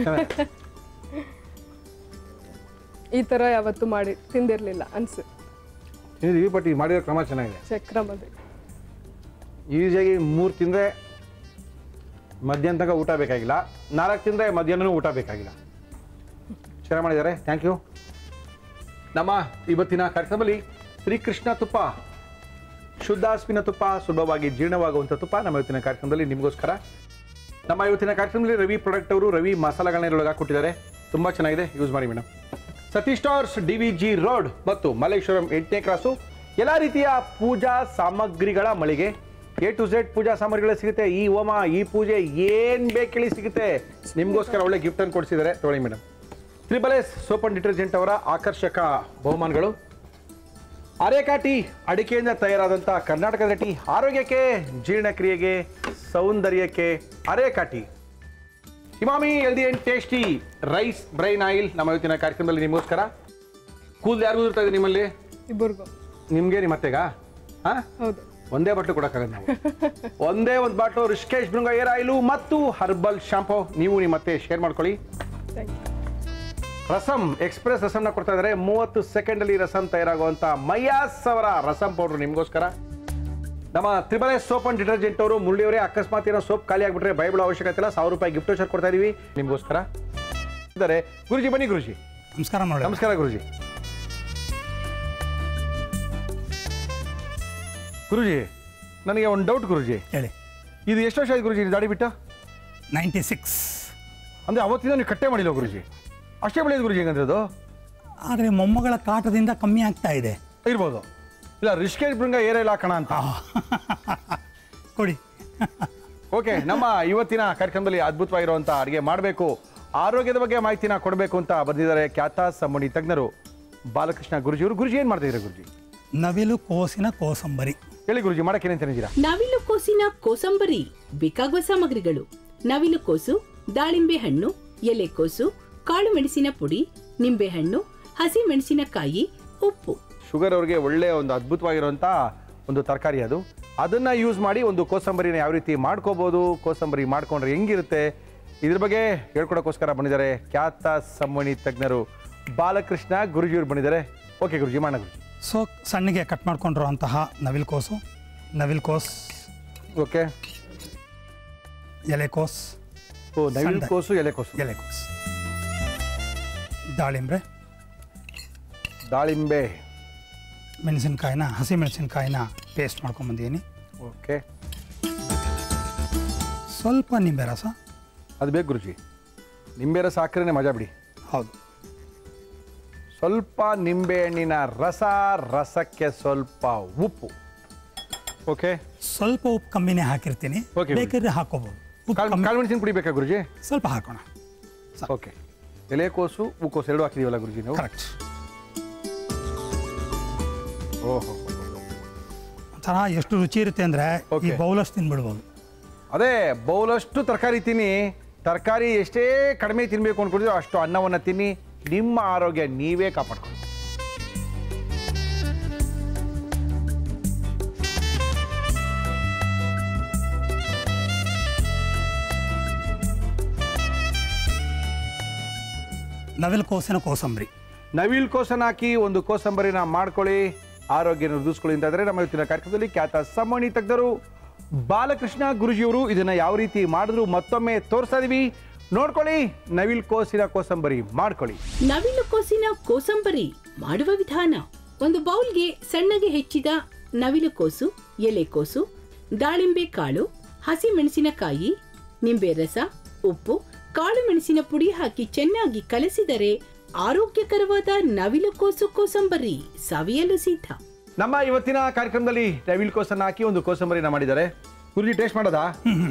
ಈ ಥರ ಯಾವತ್ತೂ ಮಾಡಿ ತಿಂದಿರಲಿಲ್ಲ ಅನ್ಸುತ್ತೆ ತಿಂದಿದ್ದೀವಿ ಬಟ್ ಇದು ಮಾಡಿರೋ ಕ್ರಮ ಚೆನ್ನಾಗಿದೆ ಚಕ್ರ ಮದುವೆ ಈಸಿಯಾಗಿ ಮೂರು ತಿಂದರೆ ಮಧ್ಯಾಹ್ನ ತನಕ ಊಟ ಬೇಕಾಗಿಲ್ಲ ನಾಲ್ಕು ತಿಂದರೆ ಮಧ್ಯಾಹ್ನನೂ ಊಟ ಬೇಕಾಗಿಲ್ಲ ಚೆನ್ನಾಗಿ ಮಾಡಿದ್ದಾರೆ ಥ್ಯಾಂಕ್ ಯು ನಮ್ಮ ಇವತ್ತಿನ ಕಾರ್ಯಕ್ರಮದಲ್ಲಿ ಶ್ರೀಕೃಷ್ಣ ತುಪ್ಪ ಶುದ್ಧ ಹಸುವಿನ ತುಪ್ಪ ಸುಲಭವಾಗಿ ಜೀರ್ಣವಾಗುವಂಥ ತುಪ್ಪ ನಮ್ಮ ಇವತ್ತಿನ ಕಾರ್ಯಕ್ರಮದಲ್ಲಿ ನಿಮಗೋಸ್ಕರ ನಮ್ಮ ಇವತ್ತಿನ ಕಾರ್ಯಕ್ರಮದಲ್ಲಿ ರವಿ ಪ್ರಾಡಕ್ಟ್ ಅವರು ರವಿ ಮಸಾಲೆಗಳನ್ನ ಇದ್ರೊಳಗೆ ಹಾಕ್ಕೊಟ್ಟಿದ್ದಾರೆ ತುಂಬ ಚೆನ್ನಾಗಿದೆ ಯೂಸ್ ಮಾಡಿ madam Satish stars D V G road ಮತ್ತು ಮಲ್ಲೇಶ್ವರಂ ಎಂಟನೇ ಕ್ರಾಸು ಎಲ್ಲ ರೀತಿಯ ಪೂಜಾ ಸಾಮಗ್ರಿಗಳ ಮಳಿಗೆ ಎ ಟು ಝೆಡ್ ಪೂಜಾ ಸಾಮಗ್ರಿಗಳು ಸಿಗುತ್ತೆ ಈ ಹೋಮ ಈ ಪೂಜೆ ಏನು ಬೇಕೇಳಿ ಸಿಗುತ್ತೆ ನಿಮಗೋಸ್ಕರ ಒಳ್ಳೆ ಗಿಫ್ಟ್ ಅನ್ನು ಕೊಡಿಸಿದ್ದಾರೆ ತೊಗೊಳ್ಳಿ madam triple S soap and detergent ಅವರ ಆಕರ್ಷಕ ಬಹುಮಾನಗಳು ಅರೇಕಾ ಟೀ ಅಡಿಕೆಯಿಂದ ತಯಾರಾದಂಥ ಕರ್ನಾಟಕದ ಟೀ ಆರೋಗ್ಯಕ್ಕೆ ಜೀರ್ಣಕ್ರಿಯೆಗೆ ಸೌಂದರ್ಯಕ್ಕೆ areca tea Emami healthy and tasty rice bran oil ನಮ್ಮ ಇವತ್ತಿನ ಕಾರ್ಯಕ್ರಮದಲ್ಲಿ ನಿಮಗೋಸ್ಕರ ಕೂದಲು ಯಾರಿಗೂ ಇರ್ತಾ ಇದೆ ನಿಮ್ಮಲ್ಲಿ ಇಬ್ಬರಿಗೂ ನಿಮ್ಗೆ ನಿಮ್ಮ ಅತ್ತೆಗ ಹಾ ಹೌದು ಒಂದೇ ಬಾಟ್ಲು ಕೊಡಕ್ಕಾಗಲ್ಲ ನಾವು ಒಂದೇ ಒಂದು bottle Rishikesh Bhringa hair oil ಮತ್ತು ಹರ್ಬಲ್ ಶಾಂಪು ನೀವು ನಿಮ್ಮ ಮತ್ತೆ ಶೇರ್ ಮಾಡ್ಕೊಳ್ಳಿ ಥ್ಯಾಂಕ್ ಯು ರಸಂ ಎಕ್ಸ್ಪ್ರೆಸ್ ರಸಂನ ಕೊಡ್ತಾ ಇದ್ದಾರೆ ಮೂವತ್ತು ಸೆಕೆಂಡಲ್ಲಿ ರಸಂ ತಯಾರಾಗುವಂಥ ಮಯಾಸ್ ಅವರ ರಸಂ ಪೌಡ್ರ್ ನಿಮಗೋಸ್ಕರ ನಮ್ಮ ತ್ರಿಬಲೆ ಸೋಪ್ ಅಂಡ್ ಡಿಟರ್ಜೆಂಟ್ ಅವರು ಮುರಳಿಯವರೇ ಅಕಸ್ಮಾತ್ ಏನೋ ಸೋಪ್ ಖಾಲಿ ಆಗ್ಬಿಟ್ರೆ ಬೈಬಲ್ ಅವಶ್ಯಕತೆ ಇಲ್ಲ ಸಾವಿರ ರೂಪಾಯಿ ಗಿಫ್ಟ್ ವೋಚರ್ ಕೊಡ್ತಾ ಇದೀವಿ ನಿಮಗೋಸ್ಕರ ಇದ್ದಾರೆ ಗುರುಜಿ ಬನ್ನಿ ಗುರುಜಿ ನಮಸ್ಕಾರ ಮಾಡಿ ನಮಸ್ಕಾರ ಗುರುಜಿ ಗುರುಜಿ ನನಗೆ ಒಂದು ಡೌಟ್ ಗುರುಜಿ ಹೇಳಿ ಇದು ಎಷ್ಟು ವರ್ಷ ಆಯ್ತು ಗುರುಜಿ ಇದು ದಾಡಿ ಬಿಟ್ಟು ನೈಂಟಿ ಸಿಕ್ಸ್ ಅಂದ್ರೆ ಅವತ್ತಿಂದ ನೀವು ಕಟ್ಟೆ ಮಾಡಿಲ್ಲ ಗುರುಜಿ ಅಷ್ಟೇ ಬೆಳೆಯೋದು ಗುರುಜಿ ಹೆಂಗಂದ್ರೆ ಅದು ಆದರೆ ಮೊಮ್ಮಗಳ ಕಾಟದಿಂದ ಕಮ್ಮಿ ಆಗ್ತಾ ಇದೆ ಇರ್ಬೋದು ಇಲ್ಲ ರಿಷ್ಕೇಶ್ ಭೃಂಗ ಏರಿಲ್ಲ ಕಣ ಅಂತ ಕೊಡಿ ಓಕೆ ನಮ್ಮ ಇವತ್ತಿನ ಕಾರ್ಯಕ್ರಮದಲ್ಲಿ ಅದ್ಭುತವಾಗಿರುವಂಥ ಅಡುಗೆ ಮಾಡಬೇಕು ಆರೋಗ್ಯದ ಬಗ್ಗೆ ಮಾಹಿತಿನ ಕೊಡಬೇಕು ಅಂತ ಬಂದಿದ್ದಾರೆ ಖ್ಯಾತ ಸಂಬಂಧಿ ತಜ್ಞರು ಬಾಲಕೃಷ್ಣ ಗುರುಜಿಯವರು ಗುರುಜಿ ಏನು ಮಾಡ್ತಿದ್ದಾರೆ ಗುರುಜಿ ನವಿಲು ಕೋಸಿನ ಕೋಸಂಬರಿ ಹೇಳಿ ಗುರುಜಿ ಮಾಡಕ್ಕೆ ಏನೇನು ತಿಂದಿದ್ದೀರಾ ನವಿಲು ಕೋಸಿನ ಕೋಸಂಬರಿ ಬೇಕಾಗುವ ಸಾಮಗ್ರಿಗಳು ನವಿಲು ಕೋಸು ದಾಳಿಂಬೆ ಹಣ್ಣು ಎಲೆಕೋಸು ಕಾಳು ಮೆಣಸಿನ ಪುಡಿ ನಿಂಬೆಹಣ್ಣು ಹಸಿ ಮೆಣಸಿನಕಾಯಿ ಉಪ್ಪು ಶುಗರ್ ಅವ್ರಿಗೆ ಒಳ್ಳೆಯ ಒಂದು ಅದ್ಭುತವಾಗಿರುವಂಥ ಒಂದು ತರಕಾರಿ ಅದು ಅದನ್ನು ಯೂಸ್ ಮಾಡಿ ಒಂದು ಕೋಸಂಬರಿನ ಯಾವ ರೀತಿ ಮಾಡ್ಕೋಬೋದು ಕೋಸಂಬರಿ ಮಾಡ್ಕೊಂಡ್ರೆ ಹೆಂಗಿರುತ್ತೆ ಇದ್ರ ಬಗ್ಗೆ ಹೇಳ್ಕೊಡೋಕ್ಕೋಸ್ಕರ ಬಂದಿದ್ದಾರೆ ಖ್ಯಾತ ಸಂವಣಿ ತಜ್ಞರು ಬಾಲಕೃಷ್ಣ ಗುರುಜಿಯವರು ಬಂದಿದ್ದಾರೆ ಓಕೆ ಗುರುಜಿ ಮಾಡ ಗುರುಜಿ ಸೊ ಸಣ್ಣಗೆ ಕಟ್ ಮಾಡ್ಕೊಂಡಿರುವಂತಹ ನವಿಲು ಕೋಸು ನವಿಲು ಕೋಸ್ ಓಕೆ ಎಲೆಕೋಸ್ ಓ ನವಿಲು ಸಣ್ಣ. ಕೋಸು ಎಲೆಕೋಸು ಎಲೆಕೋಸ್ ದಾಳಿಂಬ್ರೆ ದಾಳಿಂಬೆ ಮೆಣಸಿನ್ಕಾಯಿನ ಹಸಿ ಮೆಣಸಿನ್ಕಾಯಿನ ಪೇಸ್ಟ್ ಮಾಡ್ಕೊಂಬಂದಿದ್ದೀನಿ ಓಕೆ ಸ್ವಲ್ಪ ನಿಂಬೆ ರಸ ಅದು ಬೇಕು ಗುರುಜಿ ನಿಂಬೆ ರಸ ಹಾಕ್ರೇ ಮಜಾ ಬಿಡಿ ಹೌದು ಸ್ವಲ್ಪ ನಿಂಬೆಹಣ್ಣಿನ ರಸ ರಸಕ್ಕೆ ಸ್ವಲ್ಪ ಉಪ್ಪು ಓಕೆ ಸ್ವಲ್ಪ ಉಪ್ಪು ಕಮ್ಮಿನೇ ಹಾಕಿರ್ತೀನಿ Okay, ಬೇಕಾದ್ರೆ ಹಾಕೋಬಹುದು ಉಪ್ಪು ಕಾಳು ಕಮ್ಮಿ ಕಾಳು ಮೆಣಸಿನ ಪುಡಿ ಬೇಕಾ ಗುರುಜಿ ಸ್ವಲ್ಪ ಹಾಕೋಣ ಓಕೆ ಎಲೆಕೋಸು ಹೂಕೋಸು ಎರಡು ಹಾಕಿದೀವಲ್ಲ ಗುರುಜಿ ನೀವು ಕರೆಕ್ಟ್ ಓಹೋ ಒಂಥರ ಎಷ್ಟು ರುಚಿ ಇರುತ್ತೆ ಅಂದ್ರೆ ಈ Okay. ಬೌಲಷ್ಟು ತಿನ್ಬಿಡ್ಬೋದು ಅದೇ ಬೌಲಷ್ಟು ತರಕಾರಿ ತಿನ್ನಿ ತರಕಾರಿ ಎಷ್ಟೇ ಕಡಿಮೆ ತಿನ್ನಬೇಕು ಅನ್ಕೊಂಡಿದ್ರು ಅಷ್ಟು ಅನ್ನವನ್ನು ತಿನ್ನಿ ನಿಮ್ಮ ಆರೋಗ್ಯ ನೀವೇ ಕಾಪಾಡ್ಕೊಳ್ಳಿ ನವಿಲು ಕೋಸಿನ ಕೋಸಂಬರಿ ನವಿಲ್ ಕೋಸನ ಹಾಕಿ ಒಂದು ಕೋಸಂಬರಿನ ಮಾಡ್ಕೊಳ್ಳಿ ಆರೋಗ್ಯ ವೃದ್ಧಿಸ್ಕೊಳ್ಳಿ ಅಂತಾದ್ರೆ ನಮ್ಮ ಇವತ್ತಿನ ಕಾರ್ಯಕ್ರಮದಲ್ಲಿ ಖ್ಯಾತ ಸಮ್ಮಣಿ ತಜ್ಞರು ಬಾಲಕೃಷ್ಣ ಗುರುಜಿಯವರು ಇದನ್ನ ಯಾವ ರೀತಿ ಮಾಡಿದ್ರು ಮತ್ತೊಮ್ಮೆ ತೋರಿಸ್ತಾ ಇದೀವಿ ನೋಡ್ಕೊಳ್ಳಿ ನವಿಲ್ ಕೋಸಿನ ಕೋಸಂಬರಿ ಮಾಡ್ಕೊಳ್ಳಿ ನವಿಲು ಕೋಸಿನ ಕೋಸಂಬರಿ ಮಾಡುವ ವಿಧಾನ ಒಂದು ಬೌಲ್ಗೆ ಸಣ್ಣಗೆ ಹೆಚ್ಚಿದ ನವಿಲು ಕೋಸು ಎಲೆಕೋಸು ದಾಳಿಂಬೆ ಕಾಳು ಹಸಿ ಮೆಣಸಿನಕಾಯಿ ನಿಂಬೆ ರಸ ಉಪ್ಪು ಕಾಳು ಮೆಣಸಿನ ಪುಡಿ ಹಾಕಿ ಚೆನ್ನಾಗಿ ಕಲಸಿದರೆ ಆರೋಗ್ಯಕರವಾದ ನವಿಲು ಕೋಸು ಕೋಸಂಬರಿ ಸವಿಯಲು ಸಿದ್ಧ ನಮ್ಮ ಇವತ್ತಿನ ಕಾರ್ಯಕ್ರಮದಲ್ಲಿ ನವಿಲ್ ಕೋಸನ್ನ ಹಾಕಿ ಒಂದು ಕೋಸಂಬರಿನ ಮಾಡಿದ್ದಾರೆ ಗುರುಜಿ ಟೇಸ್ಟ್ ಮಾಡೋದಾ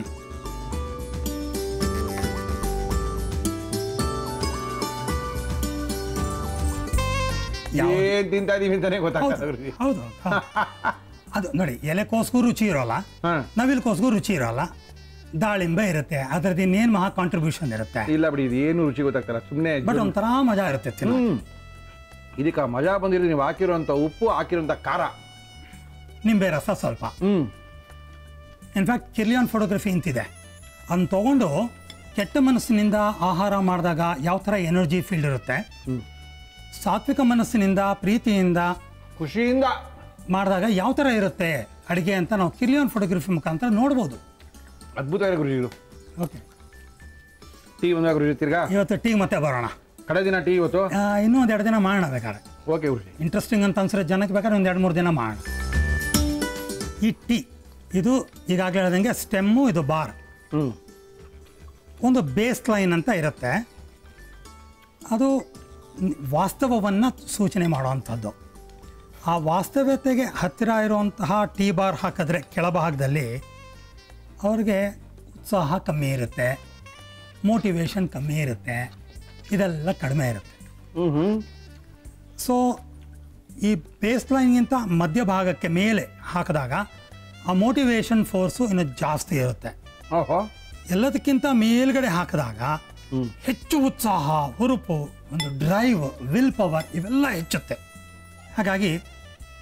ಯಾವ- ಏನ್ ತಿಂತಾ ಇದೀವಿ ಅಂತಾನೆ ಗೊತ್ತಾಗ್ತದೆ ಹೌದು ಗುರುಜಿ ಹೌದು ಹೌದು. ಅದು ನೋಡಿ ಎಲೆಕೋಸ್ಗೂ ರುಚಿ ಇರೋಲ್ಲ ಹಾ. ನವಿಲು ಕೋಸ್ಗೂ ರುಚಿ ಇರೋಲ್ಲ ದಾಳಿಂಬೆ ಇರುತ್ತೆ ಅದ್ರದ್ದು ಇನ್ನೇನು ಮಹಾ ಕಾಂಟ್ರಿಬ್ಯೂಷನ್ ಇರುತ್ತೆ ಇಲ್ಲ ಬಿಡಿ ಇದು ಏನು ರುಚಿ ಗೊತ್ತಾಗ್ತಲ್ಲ ಸುಮ್ಮನೆ ಬಟ್ ಒಂಥರ ಮಜಾ ಇರುತ್ತೆ ತಿನ್ನೋ ಹ್ಮ್ ಇದಕ್ಕೆ ಮಜಾ ಬಂದಿರೋದು ನೀವು ಹಾಕಿರುವಂತ ಉಪ್ಪು ಹಾಕಿರುವಂತ ಖಾರ ನಿಂಬೆ ರಸ ಸ್ವಲ್ಪ ಹ್ಮ್ ಇನ್ಫ್ಯಾಕ್ಟ್ ಕಿರ್ಲಿಯಾನ್ ಫೋಟೋಗ್ರಫಿ ಅಂತಿದೆ ಅದನ್ನ ತಗೊಂಡು ಕೆಟ್ಟ ಮನಸ್ಸಿನಿಂದ ಆಹಾರ ಮಾಡಿದಾಗ ಯಾವ ಥರ ಎನರ್ಜಿ ಫೀಲ್ಡ್ ಇರುತ್ತೆ ಸಾತ್ವಿಕ ಮನಸ್ಸಿನಿಂದ ಪ್ರೀತಿಯಿಂದ ಖುಷಿಯಿಂದ ಮಾಡಿದಾಗ ಯಾವ ಥರ ಇರುತ್ತೆ ಅಡುಗೆ ಅಂತ ನಾವು ಕಿರ್ಲಿಯಾನ್ ಫೋಟೋಗ್ರಫಿ ಮುಖಾಂತರ ನೋಡ್ಬೋದು ಅದ್ಭುತ ಗುರುಜಿಗಳು ಓಕೆ ಟೀ ಒಂದ ಗುರುಜಿ ತಿರ್ಗಾ ಇವತ್ತು ಟೀ ಮತ್ತೆ ಬರೋಣ ಕಡೆ ದಿನ ಟೀ ಇವತ್ತು ಆ, ಇನ್ನೂ ಒಂದು ಎರಡು ದಿನ ಮಾಡೋಣ ಬೇಕಾದ್ರೆ ಓಕೆ ಗುರುಜಿ ಇಂಟ್ರೆಸ್ಟಿಂಗ್ ಅಂತ ಅನ್ಸಿದ್ರೆ ಜನಕ್ಕೆ ಬೇಕಾದ್ರೆ ಒಂದು ಎರಡು ಮೂರು ದಿನ ಮಾಡೋಣ ಈ ಟೀ ಇದು ಈಗಾಗಲೇ ಹೇಳ್ದಂಗೆ ಸ್ಟೆಮ್ಮು ಇದು ಬಾರ್ ಹ್ಮ್ ಒಂದು ಬೇಸ್ ಲೈನ್ ಅಂತ ಇರುತ್ತೆ ಅದು ವಾಸ್ತವವನ್ನು ಸೂಚನೆ ಮಾಡುವಂಥದ್ದು ಆ ವಾಸ್ತವತೆಗೆ ಹತ್ತಿರ ಇರುವಂತಹ ಟೀ ಬಾರ್ ಹಾಕಿದ್ರೆ ಕೆಳಭಾಗದಲ್ಲಿ ಅವ್ರಿಗೆ ಉತ್ಸಾಹ ಕಮ್ಮಿ ಇರುತ್ತೆ ಮೋಟಿವೇಶನ್ ಕಮ್ಮಿ ಇರುತ್ತೆ ಇದೆಲ್ಲ ಕಡಿಮೆ ಇರುತ್ತೆ ಹ್ಮ್ ಹ್ಮ್ ಸೊ ಈ ಬೇಸ್ ಲೈನ್ಗಿಂತ ಮಧ್ಯಭಾಗಕ್ಕೆ ಮೇಲೆ ಹಾಕಿದಾಗ ಆ ಮೋಟಿವೇಶನ್ ಫೋರ್ಸು ಇನ್ನು ಜಾಸ್ತಿ ಇರುತ್ತೆ ಓಹೋ ಎಲ್ಲದಕ್ಕಿಂತ ಮೇಲ್ಗಡೆ ಹಾಕಿದಾಗ ಹೆಚ್ಚು ಉತ್ಸಾಹ ಹುರುಪು ಒಂದು ಡ್ರೈವ್ ವಿಲ್ ಪವರ್ ಇವೆಲ್ಲ ಹೆಚ್ಚುತ್ತೆ ಹಾಗಾಗಿ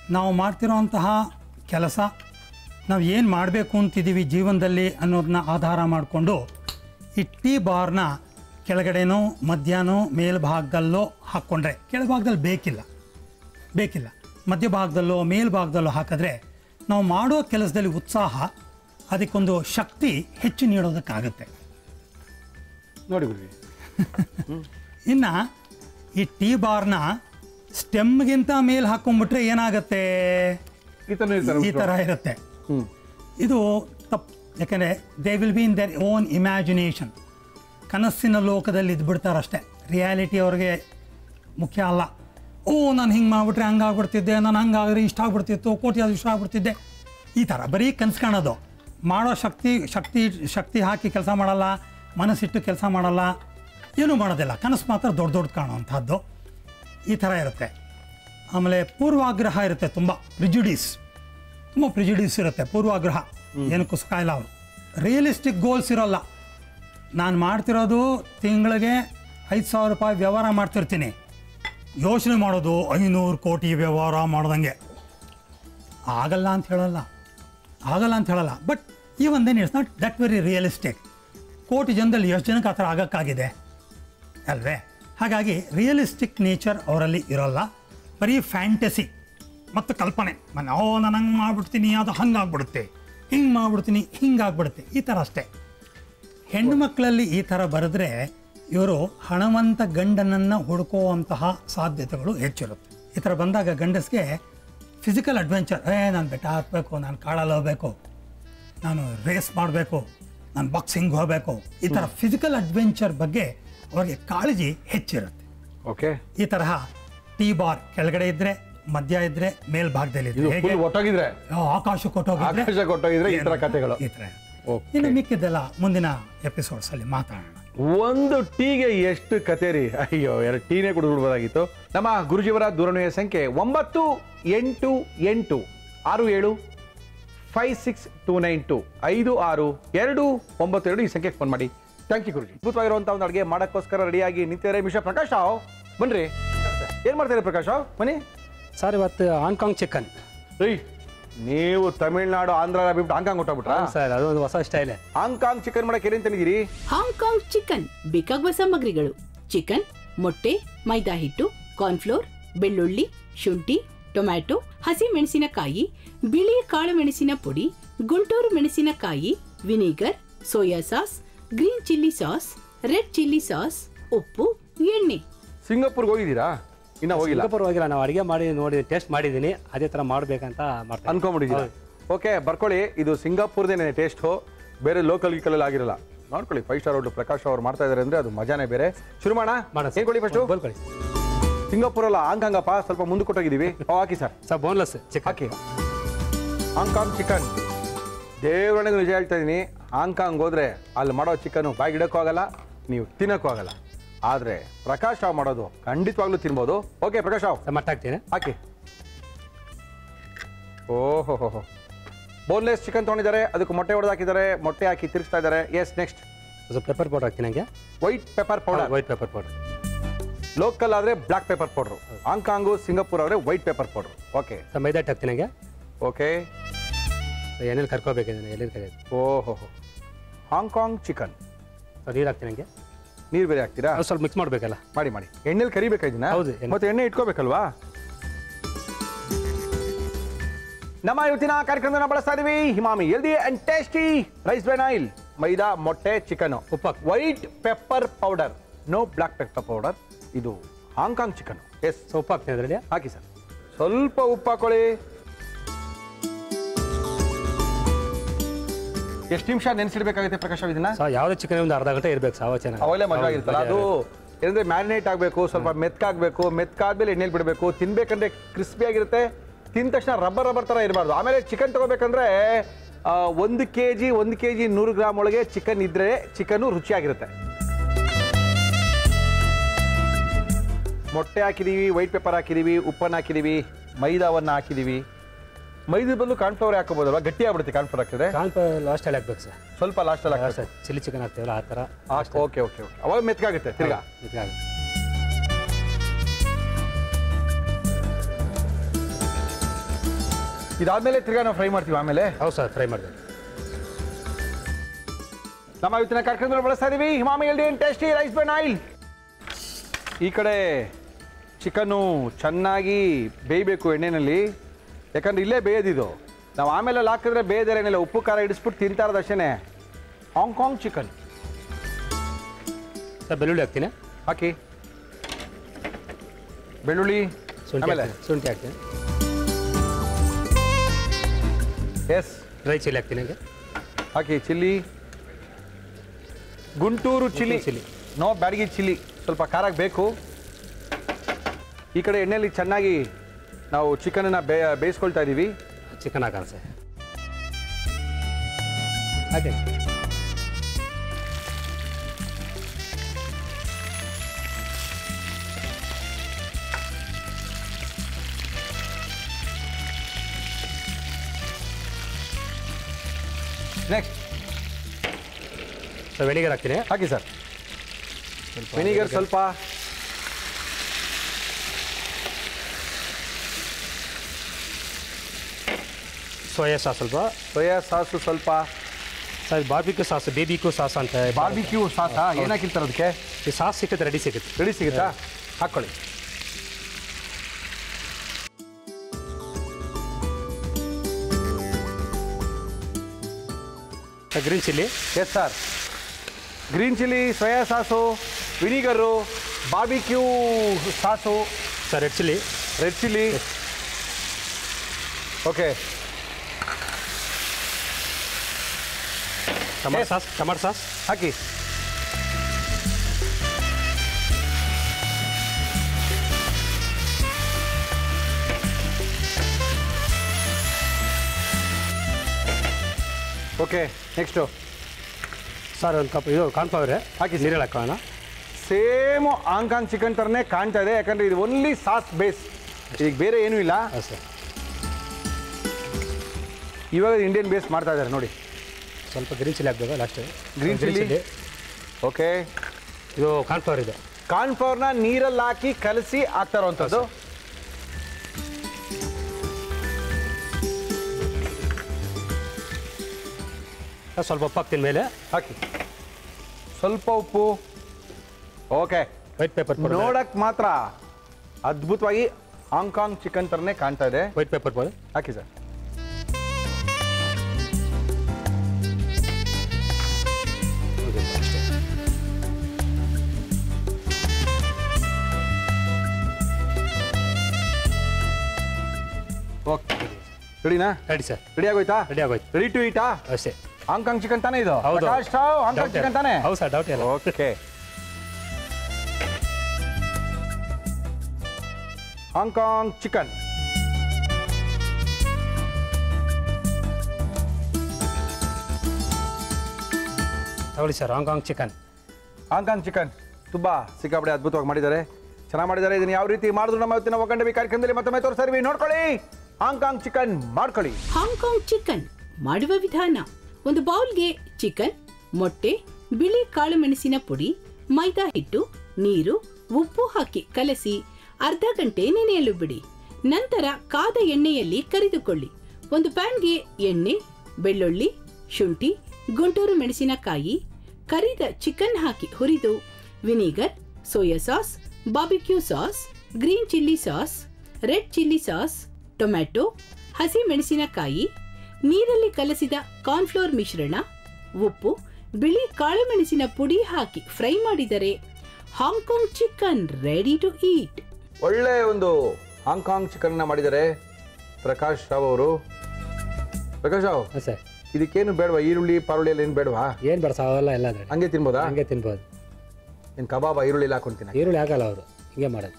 ನಾವು ಮಾಡ್ತಿರೋಂತಹ ಕೆಲಸ ನಾವು ಏನು ಮಾಡಬೇಕು ಅಂತಿದ್ದೀವಿ ಜೀವನದಲ್ಲಿ ಅನ್ನೋದನ್ನ ಆಧಾರ ಮಾಡಿಕೊಂಡು ಈ ಟೀ ಬಾರ್ನ ಕೆಳಗಡೆನೋ ಮಧ್ಯಾಹ್ನ ಮೇಲ್ಭಾಗದಲ್ಲೋ ಹಾಕ್ಕೊಂಡ್ರೆ ಕೆಳಭಾಗದಲ್ಲಿ ಬೇಕಿಲ್ಲ ಬೇಕಿಲ್ಲ ಮಧ್ಯಭಾಗದಲ್ಲೋ ಮೇಲ್ಭಾಗದಲ್ಲೋ ಹಾಕಿದ್ರೆ ನಾವು ಮಾಡೋ ಕೆಲಸದಲ್ಲಿ ಉತ್ಸಾಹ ಅದಕ್ಕೊಂದು ಶಕ್ತಿ ಹೆಚ್ಚು ನೀಡೋದಕ್ಕಾಗುತ್ತೆ ನೋಡಿ ಗುರುಜಿ ಇನ್ನು ಈ ಟೀ ಬಾರ್ನ ಸ್ಟೆಮ್ಗಿಂತ ಮೇಲೆ ಹಾಕ್ಕೊಂಡ್ಬಿಟ್ರೆ ಏನಾಗುತ್ತೆ ಈ ಥರ ಇರ್ತಾರೆ ಈ ಥರ ಇರುತ್ತೆ ಹ್ಮ್ ಇದು ತಪ್ಪು ಯಾಕಂದರೆ they will be in their own imagination ಕನಸಿನ ಲೋಕದಲ್ಲಿ ಇದ್ಬಿಡ್ತಾರಷ್ಟೇ ರಿಯಾಲಿಟಿ ಅವ್ರಿಗೆ ಮುಖ್ಯ ಅಲ್ಲ ಓ ನಾನು ಹಿಂಗೆ ಮಾಡಿಬಿಟ್ರೆ ಹಂಗಾಗ್ಬಿಡ್ತಿದ್ದೆ ನಾನು ಹಂಗಾಗ್ರೆ ಇಷ್ಟ ಆಗ್ಬಿಡ್ತಿತ್ತು ಕೋಟಿ ಅದು ಇಷ್ಟ ಆಗ್ಬಿಡ್ತಿದ್ದೆ ಈ ಥರ ಬರೀ ಕನಸು ಕಾಣೋದು ಮಾಡೋ ಶಕ್ತಿ ಶಕ್ತಿ ಶಕ್ತಿ ಹಾಕಿ ಕೆಲಸ ಮಾಡಲ್ಲ ಮನಸ್ಸಿಟ್ಟು ಕೆಲಸ ಮಾಡಲ್ಲ ಏನೂ ಮಾಡೋದಿಲ್ಲ ಕನಸು ಮಾತ್ರ ದೊಡ್ಡ ದೊಡ್ಡ ಕಾಣುವಂಥದ್ದು ಈ ಥರ ಇರುತ್ತೆ ಆಮೇಲೆ ಪೂರ್ವಾಗ್ರಹ ಇರುತ್ತೆ ತುಂಬ ಪ್ರಿಜುಡೀಸ್ ತುಂಬ ಪ್ರಿಜುಡೀಸ್ ಇರುತ್ತೆ ಪೂರ್ವಾಗ್ರಹ ಏನಕ್ಕೂ ಇಲ್ಲ ಅವರು ರಿಯಲಿಸ್ಟಿಕ್ ಗೋಲ್ಸ್ ಇರೋಲ್ಲ ನಾನು ಮಾಡ್ತಿರೋದು ತಿಂಗಳಿಗೆ ಐದು ಸಾವಿರ ರೂಪಾಯಿ ವ್ಯವಹಾರ ಮಾಡ್ತಿರ್ತೀನಿ ಯೋಚನೆ ಮಾಡೋದು ಐನೂರು ಕೋಟಿ ವ್ಯವಹಾರ ಮಾಡ್ದಂಗೆ ಆಗಲ್ಲ ಅಂತ ಹೇಳಲ್ಲ ಆಗಲ್ಲ ಅಂತ ಹೇಳಲ್ಲ ಬಟ್ ಈ ಒಂದೇನು it's not that very realistic ಕೋಟಿ ಜನದಲ್ಲಿ ಎಷ್ಟು ಜನಕ್ಕೆ ಆ ಥರ ಆಗೋಕ್ಕಾಗಿದೆ ಅಲ್ವೇ ಹಾಗಾಗಿ ರಿಯಲಿಸ್ಟಿಕ್ ನೇಚರ್ ಅವರಲ್ಲಿ ಇರೋಲ್ಲ ಬರೀ ಫ್ಯಾಂಟಸಿ ಮತ್ತು ಕಲ್ಪನೆ ಮನೆ ಓ ನಾನು ಹಂಗೆ ಮಾಡ್ಬಿಡ್ತೀನಿ ಅದು ಹಂಗೆ ಆಗ್ಬಿಡುತ್ತೆ ಹಿಂಗೆ ಮಾಡ್ಬಿಡ್ತೀನಿ ಹಿಂಗೆ ಆಗ್ಬಿಡುತ್ತೆ ಈ ಥರ ಅಷ್ಟೇ ಹೆಣ್ಣು ಮಕ್ಕಳಲ್ಲಿ ಈ ಥರ ಬರೆದ್ರೆ ಇವರು ಹಣವಂತ ಗಂಡನನ್ನು ಹುಡುಕುವಂತಹ ಸಾಧ್ಯತೆಗಳು ಹೆಚ್ಚಿರುತ್ತೆ ಈ ಥರ ಬಂದಾಗ ಗಂಡಸ್ಗೆ ಫಿಸಿಕಲ್ ಅಡ್ವೆಂಚರ್ ಏ ನಾನು ಬೆಟ್ಟ ಹತ್ತಬೇಕು ನಾನು ಕಾಡಲ್ಲಿ ಹೋಗ್ಬೇಕು ನಾನು ರೇಸ್ ಮಾಡಬೇಕು ನಾನು ಬಾಕ್ಸಿಂಗ್ ಹೋಗಬೇಕು ಈ ಥರ ಫಿಸಿಕಲ್ ಅಡ್ವೆಂಚರ್ ಬಗ್ಗೆ ಅವ್ರಿಗೆ ಕಾಳಜಿ ಹೆಚ್ಚಿರುತ್ತೆ ಓಕೆ ಈ ತರಹ ಟೀ ಬಾರ್ ಕೆಳಗಡೆ ಇದ್ರೆ ಮಧ್ಯ ಇದ್ರೆ ಮೇಲ್ಭಾಗದಲ್ಲಿ ಇದು ಇದ್ರೆ ಹೇಗೆ ಫುಲ್ ಒಟ್ಟೋಗಿದ್ರೆ ಆ, ಆಕಾಶ ಕೊಟ್ಟೋಗಿದ್ರೆ ಆಕಾಶ ಕೊಟ್ಟೋಗಿದ್ರೆ ಈ ತರ ಕಥೆಗಳು ಈ ಥರ Okay. ಇನ್ನು ಮಿಕ್ಕಿದ್ದೆಲ್ಲ ಮುಂದಿನ ಎಪಿಸೋಡ್ಸ್ ಅಲ್ಲಿ ಮಾತಾಡೋಣ ಒಂದು ಟೀಗೆ ಎಷ್ಟು ಕತೆ ರೀ ಅಯ್ಯೋ ಎರಡು ಟೀನೇ ಕುಡಿದ್ಬಿಡ್ಬೋದಾಗಿತ್ತು ನಮ್ಮ ಗುರುಜಿಯವರ ದೂರವಾಣಿಯ ಸಂಖ್ಯೆ ಒಂಬತ್ತು ಎಂಟು ಎಂಟು ಆರು ಏಳು five six two nine two ಐದು ಆರು ಎರಡು ಒಂಬತ್ತು ಎರಡು ಈ ಸಂಖ್ಯೆಗೆ ಫೋನ್ ಮಾಡಿ ಥ್ಯಾಂಕ್ ಯು ಗುರುಜಿ ಅದ್ಭುತವಾಗಿರುವಂಥ ಒಂದು ಅಡುಗೆ ಮಾಡೋಕ್ಕೋಸ್ಕರ ರೆಡಿಯಾಗಿ ನಿಂತಿದ್ದಾರೆ ಮಿಶ್ರ ಪ್ರಕಾಶ್ ರಾವ್ ಬನ್ರಿ ಏನು ಮಾಡ್ತಾರೆ ಪ್ರಕಾಶ್ ರಾವ್ ಬನ್ನಿ ಸರ್ ಇವತ್ತು ಹಾಂಗ್ಕಾಂಗ್ ಚಿಕನ್ ರೀ ನೀವು ತಮಿಳ್ನಾಡು ಆಂಧ್ರ ಬಿಟ್ಟು ಹಾಂಕಾಂಗ್ ಹೊಟ್ಟೋಗ್ಬಿಟ್ರಾ ಸರ್ ಅದು ಒಂದು ಹೊಸ ಸ್ಟೈಲೇ ಹಾಂಕಾಂಗ್ ಚಿಕನ್ ಮಾಡಕ್ಕೆ ಏನೇನು ತಂದಿದ್ದೀರಿ ಹಾಂಗ್ಕಾಂಗ್ ಚಿಕನ್ ಬೇಕಾಗುವ ಸಾಮಗ್ರಿಗಳು ಚಿಕನ್ ಮೊಟ್ಟೆ ಮೈದಾ ಹಿಟ್ಟು ಕಾರ್ನ್ಫ್ಲೋರ್ ಬೆಳ್ಳುಳ್ಳಿ ಶುಂಠಿ ಟೊಮ್ಯಾಟೊ ಹಸಿ ಮೆಣಸಿನಕಾಯಿ ಬಿಳಿ ಕಾಳು ಮೆಣಸಿನ ಪುಡಿ ಗುಂಟೂರು ಮೆಣಸಿನಕಾಯಿ vinegar soya sauce green chilli sauce red chilli sauce ಉಪ್ಪು ಎಣ್ಣೆ ಸಿಂಗಾಪುರ್ಗೆ ಹೋಗಿದ್ದೀರಾ ಇನ್ನ ಹೋಗಿಲ್ಲ ಸಿಂಗಾಪುರ್ ಹೋಗಿಲ್ಲ ನಾವು ಅಡುಗೆ ಮಾಡಿ ನೋಡಿ ಟೇಸ್ಟ್ ಮಾಡಿದ್ದೀನಿ ಅದೇ ಥರ ಮಾಡಬೇಕಂತ ಮಾಡ್ತಾ ಅನ್ಕೊಂಬಿಟ್ಟಿದ್ದೀರಾ ಓಕೆ ಬರ್ಕೊಳ್ಳಿ ಇದು ಸಿಂಗಾಪುರ್ದೇನೆ ಟೇಸ್ಟು ಬೇರೆ ಲೋಕಲ್ ಗೀಕಲಲ್ಲಿ ಆಗಿರಲ್ಲ ನೋಡ್ಕೊಳ್ಳಿ ಫೈವ್ ಸ್ಟಾರ್ ಹೋಟ್ಲು ಪ್ರಕಾಶ್ ಅವ್ರು ಮಾಡ್ತಾ ಇದಾರೆ ಅಂದ್ರೆ ಅದು ಮಜಾನೇ ಬೇರೆ ಶುರು ಮಾಡ ಮಾಡೋಣ ಏನ್ ಕೊಡಿ ಫಸ್ಟು ಬೋಲ್ಕೊಳ್ಳಿ ಸಿಂಗಾಪುರ್ ಅಲ್ಲ ಹಾಂಕಾಂಗಪ್ಪ ಸ್ವಲ್ಪ ಮುಂದೆ ಕೊಟ್ಟೋಗಿದ್ದೀವಿ ಓ, ಹಾಕಿ ಸರ್ ಸರ್ ಬೋನ್ಲೆಸ್ ಚಿಕನ್ ಹಾಕಿ ಹಾಂಗ್ಕಾಂಗ್ ಚಿಕನ್ ದೇವರಣೆಗೂ ನಿಜ ಹೇಳ್ತಾ ಇದ್ದೀನಿ ಹಾಂಗ್ಕಾಂಗ್ ಹೋದ್ರೆ ಅಲ್ಲಿ ಮಾಡೋ ಚಿಕನ್ನು ಬಾಗಿಡಕ್ಕೂ ಆಗಲ್ಲ ನೀವು ತಿನ್ನಕ್ಕೂ ಆಗಲ್ಲ ಆದರೆ ಪ್ರಕಾಶ್ ರಾವ್ ಮಾಡೋದು ಖಂಡಿತವಾಗ್ಲೂ ತಿನ್ಬೋದು ಓಕೆ ಪ್ರಕಾಶ್ ರಾವ್ ಸರ್ ಮಟ್ಟ ಹಾಕ್ತೀನಿ ಹಾಕಿ ಓಹೋ ಹೋ ಹೋ ಬೋನ್ಲೆಸ್ ಚಿಕನ್ ತೊಗೊಂಡಿದ್ದಾರೆ ಅದಕ್ಕೆ ಮೊಟ್ಟೆ ಹೊಡೆದು ಹಾಕಿದ್ದಾರೆ ಮೊಟ್ಟೆ ಹಾಕಿ ತಿರುಗಿಸ್ತಾ ಇದ್ದಾರೆ ಎಸ್ ನೆಕ್ಸ್ಟ್ ಸ್ವಲ್ಪ ಪೆಪ್ಪರ್ ಪೌಡರ್ ಹಾಕ್ತೀನಿ ಹಂಗೆ white pepper powder white pepper powder local ಆದರೆ black pepper powder Hong Kong Singapore ಆದರೆ white pepper powder okay sir maida ಹಿಟ್ಟು ಹಾಕ್ತೀನಿ ಹಂಗೆ ಓಕೆ ಸರ್ ಎಣ್ಣೆಲಿ ಕರ್ಕೋಬೇಕಿದ್ದೀನಿ ಎಲ್ಲಿಂದ ಕರೆಯೋದು ಓಹೋ ಹೋ ಹಾಂಗ್ಕಾಂಗ್ ಚಿಕನ್ ಸರ್ ನೀರು ಹಾಕ್ತೀನಿ ಹಂಗೆ ನೀರು ಬೇರೆ ಹಾಕ್ತೀರಾ ಅದು ಸ್ವಲ್ಪ ಮಿಕ್ಸ್ ಮಾಡಬೇಕಲ್ಲ ಮಾಡಿ ಮಾಡಿ ಎಣ್ಣೆಲಿ ಕರಿಬೇಕಾ ಇದನ್ನ ಹೌದು, ಎಣ್ಣೆ. ಮತ್ತೆ ಎಣ್ಣೆ ಇಟ್ಕೋಬೇಕಲ್ವಾ ನಮ್ಮ ಇವತ್ತಿನ ಕಾರ್ಯಕ್ರಮನ ಬಳಸ್ತಾ ಇದೀವಿ Emami healthy and tasty rice bran oil maida ಮೊಟ್ಟೆ ಚಿಕನ್ ಉಪ್ಪು ಹಾಕು. White pepper powder no black pepper powder ಇದು ಹಾಂಗ್ಕಾಂಗ್ ಚಿಕನ್ ಎಸ್ ಸೊ ಉಪ್ಪು ಹಾಕ್ತೀನಿ ಅದರಲ್ಲಿ ಹಾಕಿ ಸರ್ ಸ್ವಲ್ಪ ಉಪ್ಪು ಹಾಕೊಳ್ಳಿ ಎಷ್ಟು ನಿಮಿಷ ನೆನೆಸಿಡ್ಬೇಕಾಗುತ್ತೆ ಪ್ರಕಾಶ್ ಅವ್ರು ಇದನ್ನ ಸೊ ಯಾವುದೇ ಚಿಕನ್ ಒಂದು ಅರ್ಧ ಗಂಟೆ ಇರಬೇಕು ಸಾವ ಚೆನ್ನಾಗಿ ಅವೆಲ್ಲ ಮಜಾ ಆಗಿರ್ತಲ್ಲ ಅದು ಏನಂದ್ರೆ ಮ್ಯಾರಿನೇಟ್ ಆಗಬೇಕು ಸ್ವಲ್ಪ ಮೆತ್ಕಾಗಬೇಕು ಮೆತ್ಕಾದ್ಮೇಲೆ ಎಣ್ಣೆಲಿ ಬಿಡಬೇಕು ತಿನ್ಬೇಕಂದ್ರೆ ಕ್ರಿಸ್ಪಿ ಆಗಿರುತ್ತೆ ತಿಂದ ತಕ್ಷಣ ರಬ್ಬರ್ ರಬ್ಬರ್ ಥರ ಇರಬಾರ್ದು ಆಮೇಲೆ ಚಿಕನ್ ತಗೋಬೇಕಂದ್ರೆ ಆ, ಒಂದು ಕೆ ಜಿ ಒಂದು ಕೆ ಜಿ ನೂರು ಗ್ರಾಮ್ ಒಳಗೆ ಚಿಕನ್ ಇದ್ರೆ ಚಿಕನ್ನು ರುಚಿಯಾಗಿರುತ್ತೆ ಮೊಟ್ಟೆ ಹಾಕಿದೀವಿ ವೈಟ್ ಪೆಪ್ಪರ್ ಹಾಕಿದೀವಿ ಉಪ್ಪನ್ನು ಹಾಕಿದೀವಿ ಮೈದಾವನ್ನು ಹಾಕಿದೀವಿ ಮೈದಾ ಬದಲು ಕಾರ್ನ್ಫ್ಲವರ್ ಹಾಕೋಬೋದಲ್ವಾ ಗಟ್ಟಿ ಆಗ್ಬಿಡುತ್ತೆ ಕಾರ್ನ್ಫ್ಲವರ್ ಹಾಕಿದ್ರೆ ಕಾನ್ಪ ಲಾಸ್ಟಲ್ಲಿ ಹಾಕ್ಬೇಕು ಸರ್ ಸ್ವಲ್ಪ ಲಾಸ್ಟಲ್ಲಿ ಹಾಕಿ ಸರ್ ಚಿಲ್ಲಿ ಚಿಕನ್ ಹಾಕ್ತೀವಲ್ಲ ಆ ಥರ ಓಕೆ ಓಕೆ ಓಕೆ ಅವಾಗ ಮೆತ್ಕಾಗುತ್ತೆ ತಿರ್ಗಾ ಇದಾದ್ಮೇಲೆ ತಿರ್ಗಾ ನಾವು ಫ್ರೈ ಮಾಡ್ತೀವಿ ಆಮೇಲೆ ಹೌದು ಸರ್ ಫ್ರೈ ಮಾಡಬೇಕು ನಮ್ಮ ಇವತ್ತಿನ ಕಾರ್ಯಕ್ರಮದಲ್ಲಿ ಬಳಸ್ತಾ ಇದೀವಿ ಹಿಮಾಮಿ healthy tasty rice bran oil ಈ ಕಡೆ ಚಿಕನ್ನು ಚೆನ್ನಾಗಿ ಬೇಯಬೇಕು ಎಣ್ಣೆಯಲ್ಲಿ ಯಾಕಂದ್ರೆ ಇಲ್ಲೇ ಬೇಯೋದಿದು ನಾವು ಆಮೇಲೆ ಅಲ್ಲಿ ಹಾಕಿದ್ರೆ ಬೇಯದರೆ ಏನಿಲ್ಲ ಉಪ್ಪು ಖಾರ ಇಡಿಸ್ಬಿಟ್ಟು ತಿಂತಾ ಇರೋದು ಅಷ್ಟೇ ಹಾಂಗ್ಕಾಂಗ್ ಚಿಕನ್ ಸರ್ ಬೆಳ್ಳುಳ್ಳಿ ಹಾಕ್ತೀನಿ ಹಾಕಿ ಬೆಳ್ಳುಳ್ಳಿ ಶುಂಠಿ ಆಮೇಲೆ ಹಾಕ್ತೀನಿ ಶುಂಠಿ ಹಾಕ್ತೀನಿ ಎಸ್ ಡ್ರೈ ಚಿಲ್ಲಿ ಹಾಕ್ತೀನಿ ಹಂಗೆ ಹಾಕಿ chilli Guntur chilli chilli. No Byadgi chilli ಸ್ವಲ್ಪ ಖಾರ ಬೇಕು ಈ ಕಡೆ ಎಣ್ಣೆಯಲ್ಲಿ ಚೆನ್ನಾಗಿ ನಾವು ಚಿಕನನ್ನು ಬೇ ಬೇಯಿಸ್ಕೊಳ್ತಾ ಇದ್ದೀವಿ ಚಿಕನ್ ಹಾಕೋಣ ಸರ್ ಹಾಗೆ ನೆಕ್ಸ್ಟ್ ಸರ್ ವೆನಿಗರ್ ಹಾಕ್ತೀನಿ ಹಾಕಿ ಸರ್ ವಿನಿಗರ್ ಸ್ವಲ್ಪ ಸೋಯಾ ಸಾಸ್ ಸ್ವಲ್ಪ ಸೋಯಾ ಸಾಸು ಸ್ವಲ್ಪ sir barbecue sauce barbecue sauce ಅಂತ ಬಾರ್ಬಿಕ್ಯೂ ಸಾಸಾ ಏನು ಹಾಕಿರ್ತಾರೆ ಅದಕ್ಕೆ ಈ ಸಾಸ್ ಸಿಕ್ಕುತ್ತೆ ರೆಡಿ ಸಿಗುತ್ತೆ ರೆಡಿ ಸಿಗುತ್ತಾ ಹಾಕ್ಕೊಳ್ಳಿ green chilli yes sir green chilli soya sauce vinegar barbecue sauce sir red chilli red chilli okay tomato Yes. Sauce tomato sauce ಹಾಕಿ ಓಕೆ ನೆಕ್ಸ್ಟು ಸರ್ ಒಂದು ಕಪ್ ಇದು ಕಾರ್ನ್ಫ್ಲವರ್ ಹಾಕಿ ನೀರಲ್ಲಿ ಹಾಕೋಣ ಸೇಮ್ ಆಂಕಾಂಗ್ ಚಿಕನ್ ಥರನೇ ಕಾಣ್ತಾ ಇದೆ ಯಾಕಂದ್ರೆ ಇದು ಓನ್ಲಿ ಸಾಸ್ ಬೇಸ್ ಈಗ ಬೇರೆ ಏನೂ ಇಲ್ಲ ಹಾಂ ಸರ್ ಇವಾಗ ಇಂಡಿಯನ್ ಬೇಸ್ ಮಾಡ್ತಾ ಇದ್ದಾರೆ ನೋಡಿ ಸ್ವಲ್ಪ ಗ್ರೀನ್ ಚಿಲ್ಲಿ ಹಾಕ್ಬೇಕು ಲಾಸ್ಟ್ Green chilli. ಓಕೆ ಇದು ಕಾರ್ನ್ಫ್ಲವರ್ ಇದೆ ಕಾರ್ನ್ಫ್ಲವರ್ನ ನೀರಲ್ಲಿ ಹಾಕಿ ಕಲಸಿ ಹಾಕ್ತಾ ಇರೋವಂಥದ್ದು ಸರ್ ಸ್ವಲ್ಪ ಉಪ್ಪು ಹಾಕ್ತೀನಿ ಮೇಲೆ ಹಾಕಿ ಸ್ವಲ್ಪ ಉಪ್ಪು ಓಕೆ ವೈಟ್ ಪೇಪರ್ ಪೌಡರ್ ನೋಡಕ್ ಮಾತ್ರ ಅದ್ಭುತವಾಗಿ ಹಾಂಗ್ಕಾಂಗ್ ಚಿಕನ್ ಥರನೇ ಕಾಣ್ತಾ ಇದೆ ವೈಟ್ ಪೇಪರ್ ಪೌಡರ್ ಹಾಕಿ ಸರ್ ಅಷ್ಟೇ ಓಕೆ ರೆಡಿನಾ ರೆಡಿ ಸರ್ ರೆಡಿ ಆಗೋಯ್ತಾ ರೆಡಿ ಆಗೋಯ್ತು ರೆಡಿ ಟು ಈಟಾ ಅಷ್ಟೇ ಹಾಂಗ್ಕಾಂಗ್ ಚಿಕನ್ ತಾನೇ ಇದು ಹೌದು Prakash Rao Hong Kong Doubt chicken ಇಲ್ಲ. ತಾನೇ ಹೌದು ಸರ್ ಡೌಟ್ ಇಲ್ಲ ಓಕೆ ಹಾಂಗ್ಕಾಂಗ್ ಚಿಕನ್ ತಗೊಳ್ಳಿ sir Hong Kong chicken Hong Kong chicken ತುಂಬ ಸಿಕ್ಕಾಪಡೆ ಅದ್ಭುತವಾಗಿ ಮಾಡಿದ್ದಾರೆ ಚೆನ್ನಾಗಿ ಮಾಡಿದ್ದಾರೆ ಇದನ್ನ ಯಾವ ರೀತಿ ಮಾಡಿದ್ರು ನಮ್ಮ ಇವತ್ತಿನ ಒಗ್ಗಂಡವಿ ಕಾರ್ಯಕ್ರಮದಲ್ಲಿ ಮತ್ತೊಮ್ಮೆ ತೋರಿಸ್ತಾ ನೋಡ್ಕೊಳ್ಳಿ ಹಾಂಗ್ಕಾಂಗ್ ಚಿಕನ್ ಮಾಡ್ಕೊಳ್ಳಿ ಹಾಂಗ್ಕಾಂಗ್ ಚಿಕನ್ ಮಾಡುವ ವಿಧಾನ ಒಂದು ಬೌಲ್ಗೆ ಚಿಕನ್ ಮೊಟ್ಟೆ ಬಿಳಿ ಕಾಳುಮೆಣಸಿನ ಪುಡಿ ಮೈದಾ ಹಿಟ್ಟು ನೀರು ಉಪ್ಪು ಹಾಕಿ ಕಲಸಿ ಅರ್ಧ ಗಂಟೆ ನೆನೆಯಲು ಬಿಡಿ ನಂತರ ಕಾದ ಎಣ್ಣೆಯಲ್ಲಿ ಕರಿದುಕೊಳ್ಳಿ ಒಂದು ಪ್ಯಾನ್ಗೆ ಎಣ್ಣೆ ಬೆಳ್ಳುಳ್ಳಿ ಶುಂಠಿ ಗುಂಟೂರು ಮೆಣಸಿನಕಾಯಿ ಕರಿದ ಚಿಕನ್ ಹಾಕಿ ಹುರಿದು vinegar soya sauce barbecue sauce green chilli sauce red chilli sauce tomato ಹಸಿ ಮೆಣಸಿನಕಾಯಿ ನೀರಲ್ಲಿ ಕಲಸಿದ ಕಾರ್ನ್ಫ್ಲೋರ್ ಮಿಶ್ರಣ ಉಪ್ಪು ಬಿಳಿ ಕಾಳುಮೆಣಸಿನ ಪುಡಿ ಹಾಕಿ ಫ್ರೈ ಮಾಡಿದರೆ Hong Kong chicken ready to eat ಒಳ್ಳೆ ಒಂದು ಹಾಂಗ್ಕಾಂಗ್ ಚಿಕನ್ನ ಮಾಡಿದ್ದಾರೆ ಪ್ರಕಾಶ್ ರಾವ್ ಅವರು ಪ್ರಕಾಶ್ ರಾವ್ ಹಾಂ ಸರ್ ಇದಕ್ಕೇನು ಬೇಡವಾ ಈರುಳ್ಳಿ ಪಾರುಳ್ಳಿ ಎಲ್ಲ ಏನು ಬೇಡವಾ ಏನು ಬೇಡ ಸಾವೆಲ್ಲ ಎಲ್ಲ ಅದ್ರಲ್ಲಿ ಹಂಗೆ ತಿನ್ಬೋದಾ ಹಂಗೆ ತಿನ್ಬೋದು ಏನು ಕಬಾಬ ಈರುಳ್ಳಿ ಎಲ್ಲ ಹಾಕೊಂತೀನಿ ಈರುಳ್ಳಿ ಆಗಲ್ಲ ಅವರು ಹಿಂಗೆ ಮಾಡೋದು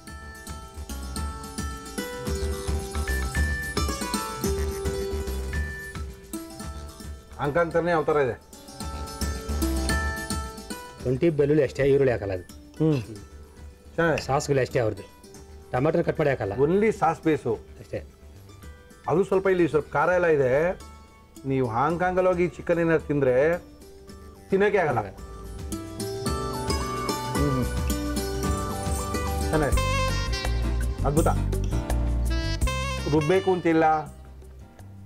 ಹಾಂಗ್ಕಾಂಗ್ ಥರನೇ ಯಾವ ಥರ ಇದೆ ಶುಂಠಿ ಬೆಳ್ಳುಳ್ಳಿ ಅಷ್ಟೇ ಈರುಳ್ಳಿ ಹಾಕಲ್ಲ ಅದು ಹ್ಞೂ ಚೆನ್ನಾಗಿದೆ ಸಾಸ್ಗಳು ಅಷ್ಟೇ ಅವ್ರದ್ದು ಟಮಾಟೊ ಕಟ್ ಮಾಡಿ ಹಾಕಲ್ಲ ಓನ್ಲಿ ಸಾಸ್ ಬೇಸು ಅಷ್ಟೇ ಅದು ಸ್ವಲ್ಪ ಇಲ್ಲಿ ಸ್ವಲ್ಪ ಖಾರ ಎಲ್ಲ ಇದೆ ನೀವು ಹಾಂಗ್ಕಾಂಗಲ್ಲಿ ಹೋಗಿ ಚಿಕನ್ ಏನಾದ್ರು ತಿಂದರೆ ತಿನ್ನೋಕೆ ಆಗಲ್ಲ ಹ್ಮ್. ಚೆನ್ನಾಗಿದೆ ಅದ್ಭುತ ರುಬ್ಬೇಕು ಅಂತಿಲ್ಲ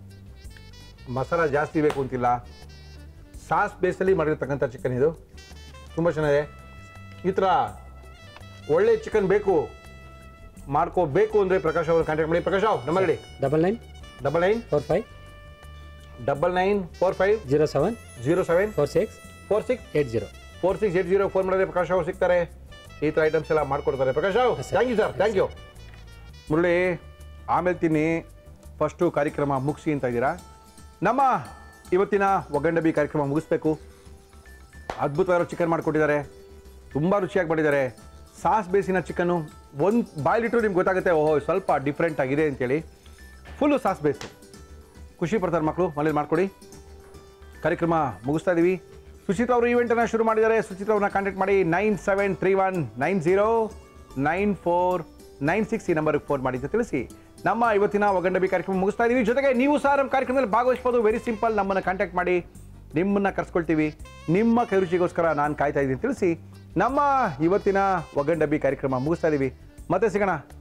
ಮಸಾಲ ಜಾಸ್ತಿ ಬೇಕು ಅಂತಿಲ್ಲ ಸಾಸ್ ಬೇಸಲ್ಲಿ ಮಾಡಿರ್ತಕ್ಕಂಥ ಚಿಕನ್ ಇದು ತುಂಬ ಚೆನ್ನಾಗಿದೆ ಈ ಥರ ಒಳ್ಳೆ ಚಿಕನ್ ಬೇಕು ಮಾಡ್ಕೋಬೇಕು ಅಂದರೆ ಪ್ರಕಾಶ್ ಅವ್ರು ಕಾಂಟ್ಯಾಕ್ಟ್ ಮಾಡಿ ಪ್ರಕಾಶ್ ಅವ್ರು ನಂಬರ್ ಹೇಳಿ double nine double nine four five double nine four five zero seven zero seven four six four six eight zero four six eight zero phone ಮಾಡಿದ್ರೆ ಪ್ರಕಾಶ್ ಅವ್ರು ಸಿಗ್ತಾರೆ ಈ ಥರ ಐಟಮ್ಸ್ ಎಲ್ಲ ಮಾಡ್ಕೊಡ್ತಾರೆ Prakash Rao thank you sir thank you Murali ಆಮೇಲೆ ತಿನ್ನಿ first ಕಾರ್ಯಕ್ರಮ ಮುಗಿಸಿ ಅಂತ ಇದ್ದೀರಾ ನಮ್ಮ ಇವತ್ತಿನ ಒಗ್ಗಂಡಬಿ ಕಾರ್ಯಕ್ರಮ ಮುಗಿಸ್ಬೇಕು ಅದ್ಭುತವಾದ ಚಿಕನ್ ಮಾಡಿಕೊಟ್ಟಿದ್ದಾರೆ ತುಂಬ ರುಚಿಯಾಗಿ ಮಾಡಿದ್ದಾರೆ ಸಾಸ್ ಬೇಸಿನ ಚಿಕನ್ನು ಒಂದು ಬಾಯ್ಲಿಟ್ರು ನಿಮ್ಗೆ ಗೊತ್ತಾಗುತ್ತೆ ಓಹೋ ಸ್ವಲ್ಪ ಡಿಫ್ರೆಂಟ್ ಆಗಿದೆ ಅಂತೇಳಿ ಫುಲ್ಲು ಸಾಸ್ ಬೇಸು ಖುಷಿ ಪಡ್ತಾರೆ ಮಕ್ಕಳು ಮನೇಲಿ ಮಾಡ್ಕೊಡಿ ಕಾರ್ಯಕ್ರಮ ಮುಗಿಸ್ತಾ ಇದ್ದೀವಿ ಸುಚಿತ್ ಅವರು ಈವೆಂಟನ್ನು ಶುರು ಮಾಡಿದ್ದಾರೆ ಸುಚಿತ್ ಅವ್ರನ್ನ ಕಾಂಟ್ಯಾಕ್ಟ್ ಮಾಡಿ nine seven three one nine zero nine four nine six ಈ ನಂಬರ್ಗೆ ಫೋನ್ ಮಾಡಿ ಅಂತ ತಿಳಿಸಿ ನಮ್ಮ ಇವತ್ತಿನ ಒಗಂಡಬಿ ಕಾರ್ಯಕ್ರಮ ಮುಗಿಸ್ತಾ ಇದ್ದೀವಿ ಜೊತೆಗೆ ನೀವು ಸಹ ನಮ್ಮ ಕಾರ್ಯಕ್ರಮದಲ್ಲಿ ಭಾಗವಹಿಸ್ಬೋದು ವೆರಿ ಸಿಂಪಲ್ ನಮ್ಮನ್ನು ಕಾಂಟ್ಯಾಕ್ಟ್ ಮಾಡಿ ನಿಮ್ಮನ್ನ ಕರ್ಸ್ಕೊಳ್ತೀವಿ ನಿಮ್ಮ ಕೈರುಚಿಗೋಸ್ಕರ ನಾನು ಕಾಯ್ತಾ ಇದ್ದೀನಿ ತಿಳಿಸಿ ನಮ್ಮ ಇವತ್ತಿನ ಒಗಂಡಬಿ ಕಾರ್ಯಕ್ರಮ ಮುಗಿಸ್ತಾ ಇದ್ದೀವಿ ಮತ್ತೆ ಸಿಗೋಣ